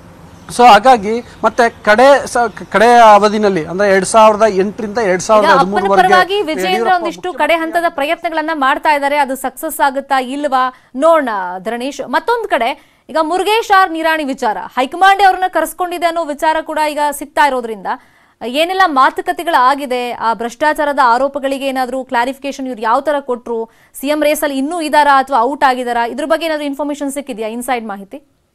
ಸೊ ಹಾಗಾಗಿ ಮತ್ತೆ ಕಡೆ ಸ- ಕಡೆಯ ಅವಧಿನಲ್ಲಿ ಅಂದ್ರೆ ಎರಡ್ ಸಾವಿರದ ಎಂಟರಿಂದ ಎರಡ್ ಈಗ ಸಾವಿರದ ಅಪ್ಪನ ಹದಿಮೂರವರೆಗೆ ಪರವಾಗಿ ವಿಜೇಂದ್ರ ಒಂದಿಷ್ಟು ಕಡೆ ಹಂತದ ಪ್ರಯತ್ನಗಳನ್ನ ಮಾಡ್ತಾ ಇದ್ದಾರೆ ಅದು ಸಕ್ಸಸ್ ಆಗುತ್ತಾ ಇಲ್ವಾ ನೋಡೋಣ ಧರಣೇಶ್ ಮತ್ತೊಂದು ಕಡೆ ಈಗ ಮುರುಗೇಶ್ ಆರ್ ನಿರಾಣಿ ವಿಚಾರ ಹೈಕಮಾಂಡ್ ಅವ್ರನ್ನ ಕರೆಸ್ಕೊಂಡಿದೆ ಅನ್ನೋ ವಿಚಾರ ಕೂಡ ಈಗ ಸಿಗ್ತಾ ಇರೋದ್ರಿಂದ ಏನೆಲ್ಲ ಮಾತುಕತೆಗಳಾಗಿದೆ ಆ ಭ್ರಷ್ಟಾಚಾರದ ಆರೋಪಗಳಿಗೆ ಏನಾದರೂ ಕ್ಲಾರಿಫಿಕೇಶನ್ ಇವ್ರು ಯಾವ ತರ ಕೊಟ್ರು ಸಿಎಂ ರೇಸಲ್ಲಿ ಇನ್ನೂ ಇದಾರಾ ಅಥವಾ ಔಟ್ ಆಗಿದಾರಾ ಇದ್ರ ಬಗ್ಗೆ ಏನಾದರೂ ಇನ್ಫಾರ್ಮೇಶನ್ ಸಿಕ್ಕಿದ್ಯಾ ಇನ್ಸೈಡ್ ಮಾಹಿತಿ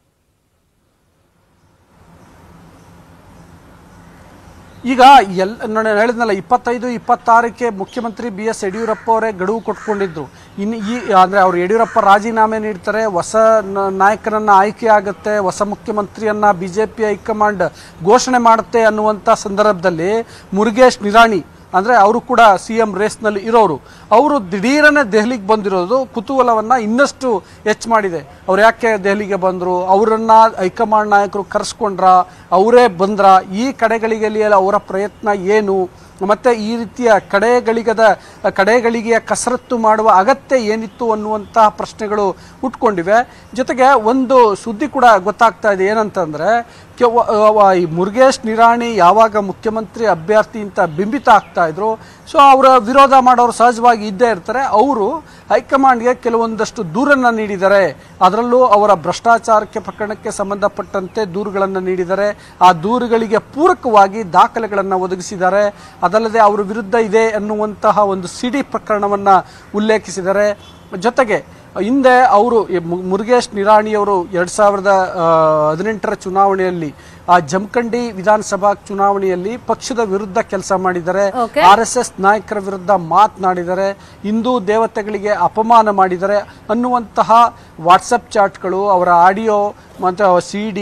ಈಗ ಎಲ್ ನಾನು ಹೇಳಿದ್ನಲ್ಲ ಇಪ್ಪತ್ತೈದು ಇಪ್ಪತ್ತಾರಕ್ಕೆ ಮುಖ್ಯಮಂತ್ರಿ ಬಿ ಎಸ್ ಯಡಿಯೂರಪ್ಪ ಅವರೇ ಗಡುವು ಕೊಟ್ಕೊಂಡಿದ್ರು ಇನ್ನು ಈ ಅಂದ್ರೆ ಅವ್ರು ಯಡಿಯೂರಪ್ಪ ರಾಜೀನಾಮೆ ನೀಡ್ತಾರೆ ಹೊಸ ನ- ನಾಯಕನನ್ನ ಆಯ್ಕೆ ಆಗುತ್ತೆ ಹೊಸ ಮುಖ್ಯಮಂತ್ರಿಯನ್ನ ಬಿ ಜೆ ಪಿ ಹೈಕಮಾಂಡ್ ಘೋಷಣೆ ಮಾಡುತ್ತೆ ಅನ್ನುವಂಥ ಸಂದರ್ಭದಲ್ಲಿ ಮುರುಗೇಶ್ ನಿರಾಣಿ ಅಂದ್ರೆ ಅವರು ಕೂಡ ಸಿ ಎಂ ರೇಸ್ನಲ್ಲಿ ಇರೋರು ಅವರು ದಿಢೀರನೆ ದೆಹಲಿಗೆ ಬಂದಿರೋದು ಕುತೂಹಲವನ್ನ ಇನ್ನಷ್ಟು ಹೆಚ್ಚು ಮಾಡಿದೆ ಅವ್ರು ಯಾಕೆ ದೆಹಲಿಗೆ ಬಂದರು ಅವರನ್ನ ಹೈಕಮಾಂಡ್ ನಾಯಕರು ಕರೆಸ್ಕೊಂಡ್ರ ಅವರೇ ಬಂದ್ರ ಈ ಕಡೆಗಳಿಗೆಯಲ್ಲಿ ಅವರ ಪ್ರಯತ್ನ ಏನು ಮತ್ತೆ ಈ ರೀತಿಯ ಕಡೆಗಳಿಗದ ಕಡೆಗಳಿಗೆಯ ಕಸರತ್ತು ಮಾಡುವ ಅಗತ್ಯ ಏನಿತ್ತು ಅನ್ನುವಂತಹ ಪ್ರಶ್ನೆಗಳು ಹುಟ್ಕೊಂಡಿವೆ ಜೊತೆಗೆ ಒಂದು ಸುದ್ದಿ ಕೂಡ ಗೊತ್ತಾಗ್ತಾ ಇದೆ ಏನಂತಂದ್ರೆ ಕೆ- ವ- ವ- ಈ ಮುರುಗೇಶ್ ನಿರಾಣಿ ಯಾವಾಗ ಮುಖ್ಯಮಂತ್ರಿ ಅಭ್ಯರ್ಥಿ ಅಂತ ಬಿಂಬಿತ ಆಗ್ತಾ ಇದ್ರು ಸೊ ಅವರ ವಿರೋಧ ಮಾಡೋರು ಸಹಜವಾಗಿ ಇದ್ದೇ ಇರ್ತಾರೆ ಅವರು ಹೈಕಮಾಂಡ್ಗೆ ಕೆಲವೊಂದಷ್ಟು ದೂರನ್ನ ನೀಡಿದ್ದಾರೆ ಅದರಲ್ಲೂ ಅವರ ಭ್ರಷ್ಟಾಚಾರಕ್ಕೆ ಪ್ರಕರಣಕ್ಕೆ ಸಂಬಂಧಪಟ್ಟಂತೆ ದೂರುಗಳನ್ನು ನೀಡಿದ್ದಾರೆ ಆ ದೂರುಗಳಿಗೆ ಪೂರಕವಾಗಿ ದಾಖಲೆಗಳನ್ನು ಒದಗಿಸಿದ್ದಾರೆ ಅದಲ್ಲದೆ ಅವರ ವಿರುದ್ಧ ಇದೆ ಅನ್ನುವಂತಹ ಒಂದು ಸಿಡಿ ಪ್ರಕರಣವನ್ನ ಉಲ್ಲೇಖಿಸಿದ್ದಾರೆ ಜೊತೆಗೆ ಹಿಂದೆ ಅವರು ಈ ಮು- ಮುರುಗೇಶ್ ನಿರಾಣಿಯವರು ಎರಡ್ ಸಾವಿರದ ಆ, ಹದಿನೆಂಟರ ಚುನಾವಣೆಯಲ್ಲಿ ಆ ಜಮಖಂಡಿ ವಿಧಾನಸಭಾ ಚುನಾವಣೆಯಲ್ಲಿ ಪಕ್ಷದ ವಿರುದ್ಧ ಕೆಲಸ ಮಾಡಿದ್ದಾರೆ Okay. ಆರ್ ಎಸ್ ಎಸ್ ನಾಯಕರ ವಿರುದ್ಧ ಮಾತನಾಡಿದ್ದಾರೆ ಹಿಂದೂ ದೇವತೆಗಳಿಗೆ ಅಪಮಾನ ಮಾಡಿದ್ದಾರೆ ಅನ್ನುವಂತಹ ವಾಟ್ಸಪ್ ಚಾಟ್ಗಳು ಅವರ ಆಡಿಯೋ ಮತ್ತು ಸಿ ಡಿ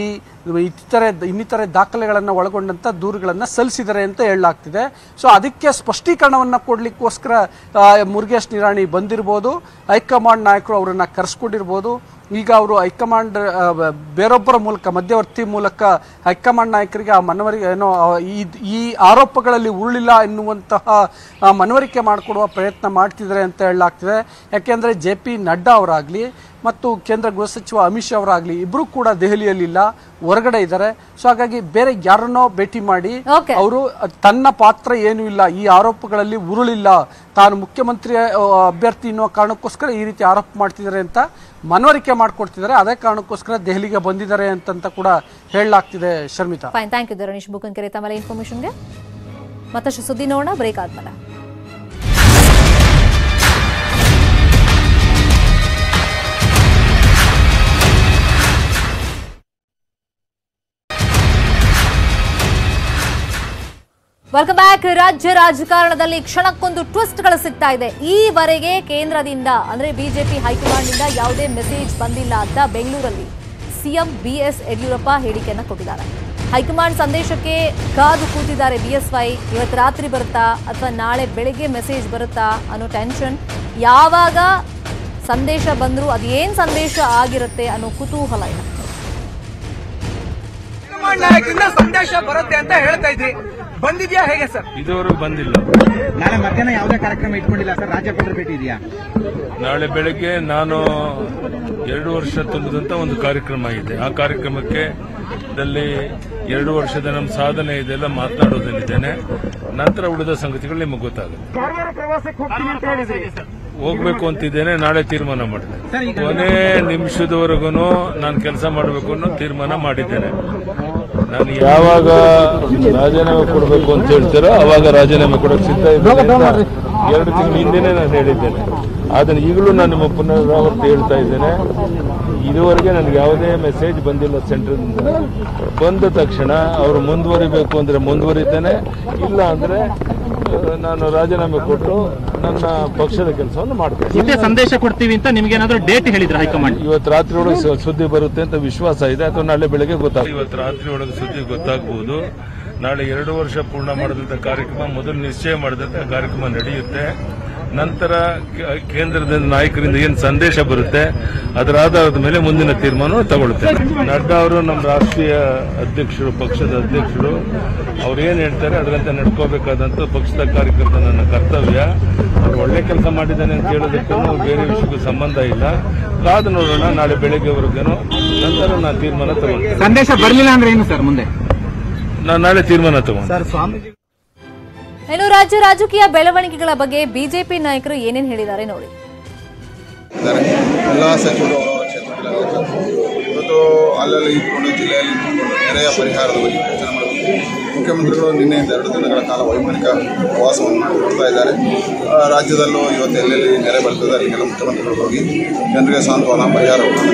ಇತರೆ ಇನ್ನಿತರೆ ದಾಖಲೆಗಳನ್ನು ಒಳಗೊಂಡಂತ ದೂರುಗಳನ್ನು ಸಲ್ಲಿಸಿದ್ದಾರೆ ಅಂತ ಹೇಳಲಾಗ್ತಿದೆ ಸೊ ಅದಕ್ಕೆ ಸ್ಪಷ್ಟೀಕರಣವನ್ನು ಕೊಡ್ಲಿಕ್ಕೋಸ್ಕರ ಆ, ಮುರುಗೇಶ್ ನಿರಾಣಿ ಬಂದಿರ್ಬೋದು ಹೈಕಮಾಂಡ್ ನಾಯಕರು ಅವರನ್ನ ಕರೆಸ್ಕೊಂಡಿರ್ಬೋದು ಈಗ ಅವರು ಹೈಕಮಾಂಡ್ ಆ, ಬ- ಬೇರೊಬ್ಬರ ಮೂಲಕ ಮಧ್ಯವರ್ತಿ ಮೂಲಕ ಹೈಕಮಾಂಡ್ ನಾಯಕರಿಗೆ ಆ ಮನವರಿಕೆ ಏನೋ ಆ, ಈ ಈ ಆರೋಪಗಳಲ್ಲಿ ಉರುಳಿಲ್ಲ ಎನ್ನುವಂತಹ ಆ, ಮನವರಿಕೆ ಮಾಡಿಕೊಡುವ ಪ್ರಯತ್ನ ಮಾಡ್ತಿದ್ದಾರೆ ಅಂತ ಹೇಳಲಾಗ್ತಿದೆ ಯಾಕೆಂದರೆ ಜೆ ಪಿ ನಡ್ಡಾ ಅವರಾಗಲಿ ಮತ್ತು ಕೇಂದ್ರ ಗೃಹ ಸಚಿವ ಅಮಿತ್ ಶಾ ಅವರಾಗಲಿ ಇಬ್ಬರು ಕೂಡ ದೆಹಲಿಯಲ್ಲಿಲ್ಲ ಹೊರಗಡೆ ಇದ್ದಾರೆ ಸೊ ಹಾಗಾಗಿ ಬೇರೆ ಯಾರನ್ನೋ ಭೇಟಿ ಮಾಡಿ Okay. ಅವರು ತನ್ನ ಪಾತ್ರ ಏನೂ ಇಲ್ಲ ಈ ಆರೋಪಗಳಲ್ಲಿ ಉರುಳಿಲ್ಲ ತಾನು ಮುಖ್ಯಮಂತ್ರಿ ಆ, ಅಭ್ಯರ್ಥಿ ಅನ್ನೋ ಕಾರಣಕ್ಕೋಸ್ಕರ ಈ ರೀತಿ ಆರೋಪ ಮಾಡ್ತಿದ್ದಾರೆ ಅಂತ ಮನವರಿಕೆ ಮಾಡಿಕೊಡ್ತಿದ್ದಾರೆ ಅದೇ ಕಾರಣಕ್ಕೋಸ್ಕರ ದೆಹಲಿಗೆ ಬಂದಿದ್ದಾರೆ ಅಂತಂತ ಕೂಡ ಹೇಳಲಾಗ್ತಿದೆ Sharmita fine thank you Dharanish Bukankere ತಮ್ಮ ಇನ್ಫಾರ್ಮೇಶನ್ಗೆ ಮತ್ತಷ್ಟು ಸುದ್ದಿ ನೋಡೋಣ ಬ್ರೇಕ್ ಆದ್ಮೇಲೆ ವೆಲ್ಕಮ್ ಬ್ಯಾಕ್ ರಾಜ್ಯ ರಾಜಕಾರಣದಲ್ಲಿ ಕ್ಷಣಕ್ಕೊಂದು ಟ್ವಿಸ್ಟ್ಗಳು ಸಿಗ್ತಾ ಇದೆ ಈವರೆಗೆ ಕೇಂದ್ರದಿಂದ ಅಂದ್ರೆ ಬಿಜೆಪಿ ಹೈಕಮಾಂಡ್ನಿಂದ ಯಾವುದೇ ಮೆಸೇಜ್ ಬಂದಿಲ್ಲ ಅಂತ ಬೆಂಗಳೂರಲ್ಲಿ ಸಿಎಂ ಬಿಎಸ್ ಯಡಿಯೂರಪ್ಪ ಹೇಳಿಕೆಯನ್ನ ಕೊಟ್ಟಿದ್ದಾರೆ ಹೈಕಮಾಂಡ್ ಸಂದೇಶಕ್ಕೆ ಕಾದು ಕೂತಿದ್ದಾರೆ ಬಿಎಸ್ವೈ ಇವತ್ತು ರಾತ್ರಿ ಬರುತ್ತಾ ಅಥವಾ ನಾಳೆ ಬೆಳಿಗ್ಗೆ ಮೆಸೇಜ್ ಬರುತ್ತಾ ಅನ್ನೋ ಟೆನ್ಷನ್ ಯಾವಾಗ ಸಂದೇಶ ಬಂದರೂ ಅದೇನ್ ಸಂದೇಶ ಆಗಿರುತ್ತೆ ಅನ್ನೋ ಕುತೂಹಲ ಇದೆ ಹೈಕಮಾಂಡ್ ನಾಯಕರಿಂದ ಸಂದೇಶ ಬರುತ್ತೆ ಅಂತ ಹೇಳ್ತಾ ಇದ್ರಿ ಬಂದಿದ್ಯಾ ಹೇಗೆ ಸರ್ ಇದುವರೆಗೂ ಬಂದಿಲ್ಲ ನಾಳೆ ಮಧ್ಯಾಹ್ನ ಯಾವುದೇ ಕಾರ್ಯಕ್ರಮ ಇಟ್ಕೊಂಡಿಲ್ಲ ಸರ್ ರಾಜ್ಯಪಾಲರ ಭೇಟಿ ಇದೆಯಾ ನಾಳೆ ಬೆಳಗ್ಗೆ ನಾನು ಎರಡು ವರ್ಷ ತುಂಬಿದಂತ ಒಂದು ಕಾರ್ಯಕ್ರಮ ಇದೆ ಆ ಕಾರ್ಯಕ್ರಮಕ್ಕೆ ದಲ್ಲಿ ಎರಡು ವರ್ಷದ ನಮ್ಮ ಸಾಧನೆ ಇದೆಲ್ಲ ಮಾತನಾಡೋದಲ್ಲಿದ್ದೇನೆ ನಂತರ ಉಳಿದ ಸಂಗತಿಗಳು ನಿಮಗೆ ಗೊತ್ತಾಗುತ್ತೆ ಹೋಗ್ಬೇಕು ಅಂತಿದ್ದೇನೆ ನಾಳೆ ತೀರ್ಮಾನ ಮಾಡಿದೆ ಕೊನೆ ನಿಮಿಷದವರೆಗೂ ನಾನು ಕೆಲಸ ಮಾಡಬೇಕು ಅನ್ನೋ ತೀರ್ಮಾನ ಮಾಡಿದ್ದೇನೆ ನಾನು ಯಾವಾಗ ರಾಜೀನಾಮೆ ಕೊಡಬೇಕು ಅಂತ ಹೇಳ್ತೀರೋ ಅವಾಗ ರಾಜೀನಾಮೆ ಕೊಡಕ್ಕೆ ಸಿದ್ಧ ಇದ್ದೇನೆ ಅಂತ ಎರಡು ತಿಂಗಳ ಹಿಂದೆನೆ ನಾನು ಹೇಳಿದ್ದೇನೆ ಆದರೆ ಈಗಲೂ ನಾನು ನಿಮ್ಮ ಪುನರಾವರ್ತಿ ಹೇಳ್ತಾ ಇದ್ದೇನೆ ಇದುವರೆಗೆ ನನಗೆ ಯಾವುದೇ ಮೆಸೇಜ್ ಬಂದಿಲ್ಲ ಸೆಂಟ್ರದಿಂದ ಬಂದ ತಕ್ಷಣ ಅವರು ಮುಂದುವರಿಬೇಕು ಅಂದ್ರೆ ಮುಂದುವರಿತೇನೆ ಇಲ್ಲ ಅಂದ್ರೆ ಆ, ನಾನು ರಾಜೀನಾಮೆ ಕೊಟ್ಟು ನನ್ನ ಪಕ್ಷದ ಕೆಲಸವನ್ನು ಮಾಡ್ತೇನೆ ಹಿಂದೆ ಸಂದೇಶ ಕೊಡ್ತೀವಿ ಅಂತ ನಿಮ್ಗೆ ಏನಾದ್ರು ಡೇಟ್ ಹೇಳಿದ್ರ ಹೈಕಮಾಂಡ್ ಇವತ್ತು ರಾತ್ರಿ ಒಳಗೆ ಸು- ಸುದ್ದಿ ಬರುತ್ತೆ ಅಂತ ವಿಶ್ವಾಸ ಇದೆ ಅಥವಾ ನಾಳೆ ಬೆಳಗ್ಗೆ ಗೊತ್ತಾಗ ಇವತ್ತು ರಾತ್ರಿ ಒಳಗೆ ಸುದ್ದಿ ಗೊತ್ತಾಗಬಹುದು ನಾಳೆ ಎರಡು ವರ್ಷ ಪೂರ್ಣ ಮಾಡಿದಂತ ಕಾರ್ಯಕ್ರಮ ಮೊದಲು ನಿಶ್ಚಯ ಮಾಡಿದಂತ ಕಾರ್ಯಕ್ರಮ ನಡೆಯುತ್ತೆ ನಂತರ ಕೆ- ಕೇಂದ್ರದ ನಾಯಕರಿಂದ ಏನು ಸಂದೇಶ ಬರುತ್ತೆ ಅದರ ಆಧಾರದ ಮೇಲೆ ಮುಂದಿನ ತೀರ್ಮಾನವನ್ನು ತಗೊಳ್ತೇನೆ ನಡ್ಡಾ ಅವರು ನಮ್ಮ ರಾಷ್ಟ್ರೀಯ ಅಧ್ಯಕ್ಷರು ಪಕ್ಷದ ಅಧ್ಯಕ್ಷರು ಅವ್ರು ಏನ್ ಹೇಳ್ತಾರೆ ಅದರಂತೆ ನಡ್ಕೋಬೇಕಾದಂತ ಪಕ್ಷದ ಕಾರ್ಯಕರ್ತ ನನ್ನ ಕರ್ತವ್ಯ ಅವ್ರು ಒಳ್ಳೆ ಕೆಲಸ ಮಾಡಿದ್ದಾನೆ ಅಂತ ಹೇಳೋದಕ್ಕೂ ಬೇರೆ ವಿಷಯಕ್ಕೂ ಸಂಬಂಧ ಇಲ್ಲ ಕಾದು ನೋಡೋಣ ನಾಳೆ ಬೆಳಗ್ಗೆವರೆಗೇನು ನಂತರ ನಾನು ತೀರ್ಮಾನ ತಗೊಳ್ತೇನೆ ಸಂದೇಶ ಬರ್ಲಿಲ್ಲ ಅಂದ್ರೆ ಏನು ಸರ್ ಮುಂದೆ ನಾನು ನಾಳೆ ತೀರ್ಮಾನ ತಗೊಂಡು ಸರ್ ಸ್ವಾಮೀಜಿ ಇನ್ನು ರಾಜ್ಯ ರಾಜಕೀಯ ಬೆಳವಣಿಗೆಗಳ ಬಗ್ಗೆ ಬಿಜೆಪಿ ನಾಯಕರು ಏನೇನ್ ಹೇಳಿದ್ದಾರೆ ನೋಡಿ ಇದ್ದಾರೆ ಎಲ್ಲ ಸಚಿವರು ಅವರವರ ಕ್ಷೇತ್ರಗಳಲ್ಲಿ ಇವತ್ತು ಅಲ್ಲಲ್ಲಿ ಇಟ್ಕೊಂಡು ಜಿಲ್ಲೆಯಲ್ಲಿ ಇಟ್ಕೊಂಡು ನೆರೆಯ ಪರಿಹಾರದ ಬಗ್ಗೆ ಯೋಚನೆ ಮಾಡಬೇಕು ಮುಖ್ಯಮಂತ್ರಿಗಳು ನಿನ್ನೆಯಿಂದ ಎರಡು ದಿನಗಳ ಕಾಲ ವೈಮಾನಿಕ ಪ್ರವಾಸವನ್ನು ಮಾಡ್ತಾ ಇದ್ದಾರೆ ಆ, ರಾಜ್ಯದಲ್ಲೂ ಇವತ್ತು ಎಲ್ಲೆಲ್ಲಿ ನೆರೆ ಬರ್ತದೆ ಅಲ್ಲಿಗೆಲ್ಲ ಮುಖ್ಯಮಂತ್ರಿಗಳು ಹೋಗಿ ಜನರಿಗೆ ಸಾಂತ್ವನ ಪರಿಹಾರವನ್ನು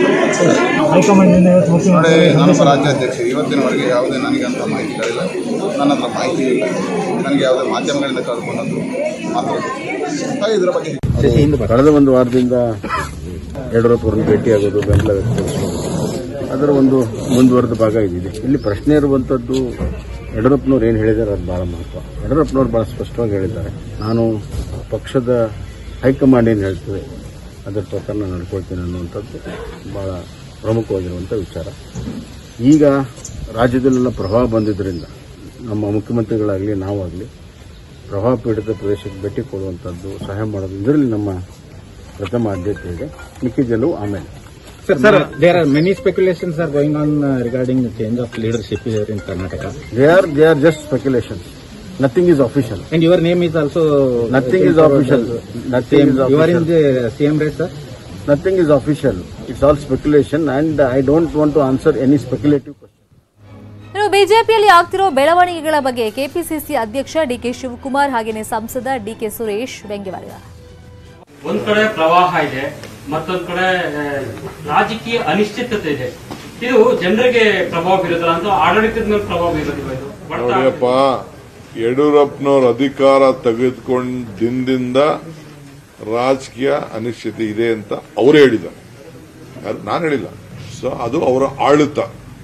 ನೋಡಿ ನಾನೊಬ್ಬ ರಾಜ್ಯಾಧ್ಯಕ್ಷ ಇವತ್ತಿನವರೆಗೆ ಯಾವುದೇ ನನಗೆ ಅಂತ ಮಾಹಿತಿಗಳಿಲ್ಲ ನನ್ನ ಹತ್ರ ಮಾಹಿತಿ ಇಲ್ಲ ನನಗೆ ಯಾವುದೇ ಮಾಧ್ಯಮಗಳಿಂದ ಕಳ್ಕೊಂಡದ್ದು ಮಾತ್ರ ಹಾಗೆ ಇದರ ಬಗ್ಗೆ ಕಳೆದ ಒಂದು ವಾರದಿಂದ ಯಡಿಯೂರಪ್ಪರನ್ನು ಭೇಟಿಯಾಗೋದು ಬೆಂಬಲ ವ್ಯಕ್ತಪಡಿಸೋದು ಅದರ ಒಂದು ಮುಂದುವರೆದ ಭಾಗ ಇದಿದೆ ಇಲ್ಲಿ ಪ್ರಶ್ನೆ ಇರುವಂಥದ್ದು ಯಡಿಯೂರಪ್ಪನವ್ರು ಏನು ಹೇಳಿದ್ದಾರೆ ಅದು ಬಹಳ ಮಹತ್ವ ಯಡಿಯೂರಪ್ಪನವ್ರು ಬಹಳ ಸ್ಪಷ್ಟವಾಗಿ ಹೇಳಿದ್ದಾರೆ ನಾನು ಪಕ್ಷದ ಹೈಕಮಾಂಡ್ ಏನು ಹೇಳ್ತದೆ ಅದರ ಪ್ರಕಾರ ನಾನು ನಡ್ಕೊಳ್ತೇನೆ ಅನ್ನುವಂಥದ್ದು ಬಹಳ ಪ್ರಮುಖವಾಗಿರುವಂಥ ವಿಚಾರ ಈಗ ರಾಜ್ಯದಲ್ಲೆಲ್ಲ ಪ್ರವಾಹ ಬಂದಿದ್ದರಿಂದ ನಮ್ಮ ಮುಖ್ಯಮಂತ್ರಿಗಳಾಗಲಿ ನಾವಾಗಲಿ ಪ್ರವಾಹ ಪೀಡಿತ ಪ್ರದೇಶಕ್ಕೆ ಭೇಟಿ ಕೊಡುವಂಥದ್ದು ಸಹಾಯ ಮಾಡೋದು ಇದರಲ್ಲಿ ನಮ್ಮ ಪ್ರಥಮ ಆದ್ಯತೆ ಇದೆ ಮಿಕ್ಕಿದ್ದೆಲ್ಲವೂ ಆಮೇಲೆ Sir, sir, there are many speculations are going on uh, regarding the change of leadership here in Karnataka. They are they are just speculation nothing is official And your name is also... Nothing is official. Nothing Same. is You are in official. the CM race, sir? Nothing is official it's all speculation and I don't want to answer any speculative ಇನ್ನು ಬಿಜೆಪಿಯಲ್ಲಿ ಆಗ್ತಿರೋ ಬೆಳವಣಿಗೆಗಳ ಬಗ್ಗೆ ಕೆಪಿಸಿಸಿ ಅಧ್ಯಕ್ಷ ಡಿಕೆ ಶಿವಕುಮಾರ್ ಹಾಗೆಯೇ ಸಂಸದ ಡಿಕೆ ಸುರೇಶ್ ವ್ಯಂಗ್ಯವಾಡಿದ್ದಾರೆ ಒಂದ್ ಕಡೆ ಪ್ರವಾಹ ಇದೆ ಮತ್ತೊಂದ್ ಕಡೆ ಆ, ರಾಜಕೀಯ ಅನಿಶ್ಚಿತತೆ ಇದೆ ಇದು ಜನರಿಗೆ ಪ್ರಭಾವ ಬೀರುತ್ತಲ್ಲ ಅಂತ ಆಡಳಿತದ ಮೇಲೆ ಪ್ರಭಾವ ಬೀರೋದಿಲ್ಲ ಇದು ಬಡತ ನೋಡಿಯಪ್ಪ ಯಡಿಯೂರಪ್ಪನವ್ರ ಅಧಿಕಾರ ತೆಗೆದುಕೊಂಡ ದಿನದಿಂದ ರಾಜಕೀಯ ಅನಿಶ್ಚಿತೆ ಇದೆ ಅಂತ ಅವರೇ ಹೇಳಿದ್ದಾರೆ ನಾನು ಹೇಳಿಲ್ಲ ಸೊ ಅದು ಅವರ ಆಡಳಿತ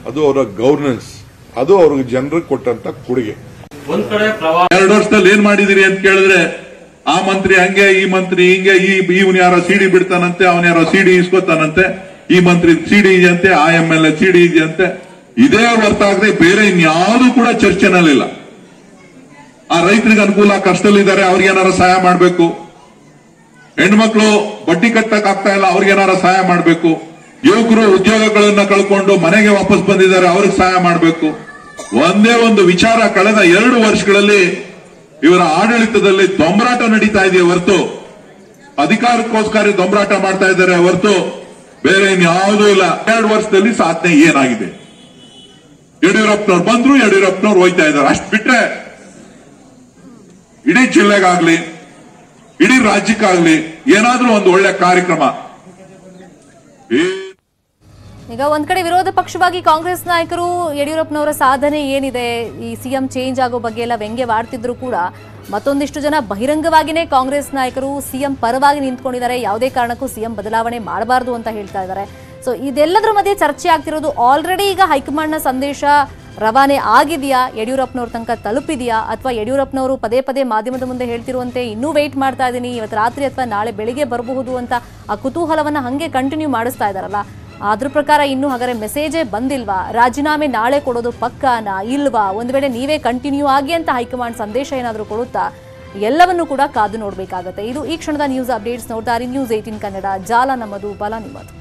ಅದು ಅವರ ಗವರ್ನೆನ್ಸ್ ಅದು ಅವ್ರಿಗೆ ಜನರಿಗೆ ಕೊಟ್ಟಂತ ಕೊಡುಗೆ ಒಂದ್ ಕಡೆ ಪ್ರವಾಹ ಎರಡು ವರ್ಷದಲ್ಲಿ ಏನ್ ಮಾಡಿದಿರಿ ಅಂತ ಕೇಳಿದ್ರೆ ಆ ಮಂತ್ರಿ ಹಂಗೆ ಈ ಮಂತ್ರಿ ಹಿಂಗೆ ಈ ಇವನ್ ಯಾರೋ ಸಿಡಿ ಬಿಡ್ತಾನಂತೆ ಅವನ್ ಯಾರೋ ಸಿಡಿ ಇಸ್ಕೊತಾನಂತೆ ಈ ಮಂತ್ರಿ ಸಿಡಿ ಇದೆಯಂತೆ ಆ ಎಂ ಎಲ್ ಎ ಸಿಡಿ ಇದೆಯಂತೆ ಇದೇ ಹೊರತಾಗದೆ ಬೇರೆ ಇನ್ಯಾವುದು ಕೂಡ ಚರ್ಚೆನಲ್ಲಿಲ್ಲ ಆ ರೈತರಿಗೆ ಅನುಕೂಲ ಕಷ್ಟದಲ್ಲಿದ್ದಾರೆ ಅವ್ರಿಗೆ ಏನಾರ ಸಹಾಯ ಮಾಡಬೇಕು ಹೆಣ್ಮಕ್ಳು ಬಡ್ಡಿ ಕಟ್ಟಕ್ ಆಗ್ತಾ ಇಲ್ಲ ಅವ್ರಿಗೆ ಏನಾರ ಸಹಾಯ ಮಾಡಬೇಕು ಯುವಕರು ಉದ್ಯೋಗಗಳನ್ನ ಕಳ್ಕೊಂಡು ಮನೆಗೆ ವಾಪಸ್ ಬಂದಿದ್ದಾರೆ ಅವ್ರಿಗೆ ಸಹಾಯ ಮಾಡಬೇಕು ಒಂದೇ ಒಂದು ವಿಚಾರ ಕಳೆದ ಎರಡು ವರ್ಷಗಳಲ್ಲಿ ಇವರ ಆಡಳಿತದಲ್ಲಿ ದೊಂಬರಾಟ ನಡೀತಾ ಇದೆಯೇ ಹೊರತು ಅಧಿಕಾರಕ್ಕೋಸ್ಕರ ದೊಂಬರಾಟ ಮಾಡ್ತಾ ಇದ್ದಾರೆ ಹೊರತು ಬೇರೆ ಇನ್ಯಾವುದೂ ಇಲ್ಲ ಎರಡು ವರ್ಷದಲ್ಲಿ ಸಾಧನೆ ಏನಾಗಿದೆ ಯಡಿಯೂರಪ್ಪನವ್ರು ಬಂದ್ರು ಯಡಿಯೂರಪ್ಪನವ್ರು ಹೋಯ್ತಾ ಇದ್ದಾರೆ ಅಷ್ಟು ಬಿಟ್ರೆ ಇಡೀ ಜಿಲ್ಲೆಗಾಗ್ಲಿ ಇಡೀ ರಾಜ್ಯಕ್ಕಾಗ್ಲಿ ಏನಾದ್ರೂ ಒಂದು ಒಳ್ಳೆ ಕಾರ್ಯಕ್ರಮ ಈಗ ಒಂದ್ ಕಡೆ ವಿರೋಧ ಪಕ್ಷವಾಗಿ ಕಾಂಗ್ರೆಸ್ ನಾಯಕರು ಯಡಿಯೂರಪ್ಪನವರ ಸಾಧನೆ ಏನಿದೆ ಈ ಸಿಎಂ ಚೇಂಜ್ ಆಗೋ ಬಗ್ಗೆ ಎಲ್ಲ ವ್ಯಂಗ್ಯವಾಡ್ತಿದ್ರು ಕೂಡ ಮತ್ತೊಂದಿಷ್ಟು ಜನ ಬಹಿರಂಗವಾಗಿನೇ ಕಾಂಗ್ರೆಸ್ ನಾಯಕರು ಸಿಎಂ ಪರವಾಗಿ ನಿಂತ್ಕೊಂಡಿದ್ದಾರೆ ಯಾವುದೇ ಕಾರಣಕ್ಕೂ ಸಿಎಂ ಬದಲಾವಣೆ ಮಾಡಬಾರದು ಅಂತ ಹೇಳ್ತಾ ಇದ್ದಾರೆ ಸೊ ಇದೆಲ್ಲದರ ಮಧ್ಯೆ ಚರ್ಚೆ ಆಗ್ತಿರೋದು ಆಲ್ರೆಡಿ ಈಗ ಹೈಕಮಾಂಡ್ನ ಸಂದೇಶ ರವಾನೆ ಆಗಿದೆಯಾ ಯಡಿಯೂರಪ್ಪನವ್ರ ತನಕ ತಲುಪಿದೆಯಾ ಅಥವಾ ಯಡಿಯೂರಪ್ಪನವರು ಪದೇ ಪದೇ ಮಾಧ್ಯಮದ ಮುಂದೆ ಹೇಳ್ತಿರುವಂತೆ ಇನ್ನೂ ವೆಯ್ಟ್ ಮಾಡ್ತಾ ಇದ್ದೀನಿ ಇವತ್ತು ರಾತ್ರಿ ಅಥವಾ ನಾಳೆ ಬೆಳಿಗ್ಗೆ ಬರಬಹುದು ಅಂತ ಆ ಕುತೂಹಲವನ್ನ ಹಂಗೆ ಕಂಟಿನ್ಯೂ ಮಾಡಿಸ್ತಾ ಇದಾರಲ್ಲ ಅದ್ರ ಪ್ರಕಾರ ಇನ್ನೂ ಹಾಗಾದ್ರೆ ಮೆಸೇಜೇ ಬಂದಿಲ್ವಾ ರಾಜೀನಾಮೆ ನಾಳೆ ಕೊಡೋದು ಪಕ್ಕಾನಾ ಇಲ್ವಾ ಒಂದು ವೇಳೆ ನೀವೇ ಕಂಟಿನ್ಯೂ ಆಗಿ ಅಂತ ಹೈಕಮಾಂಡ್ ಸಂದೇಶ ಏನಾದರೂ ಕೊಡುತ್ತಾ ಎಲ್ಲವನ್ನೂ ಕೂಡ ಕಾದು ನೋಡಬೇಕಾಗತ್ತೆ ಇದು ಈ ಕ್ಷಣದ ನ್ಯೂಸ್ ಅಪ್ಡೇಟ್ಸ್ ನೋಡ್ತಾರೆ ನ್ಯೂಸ್ ಏಟೀನ್ ಕನ್ನಡ ಜಾಲ ನಮ್ಮದು ಬಲ ನಿಮ್ಮದು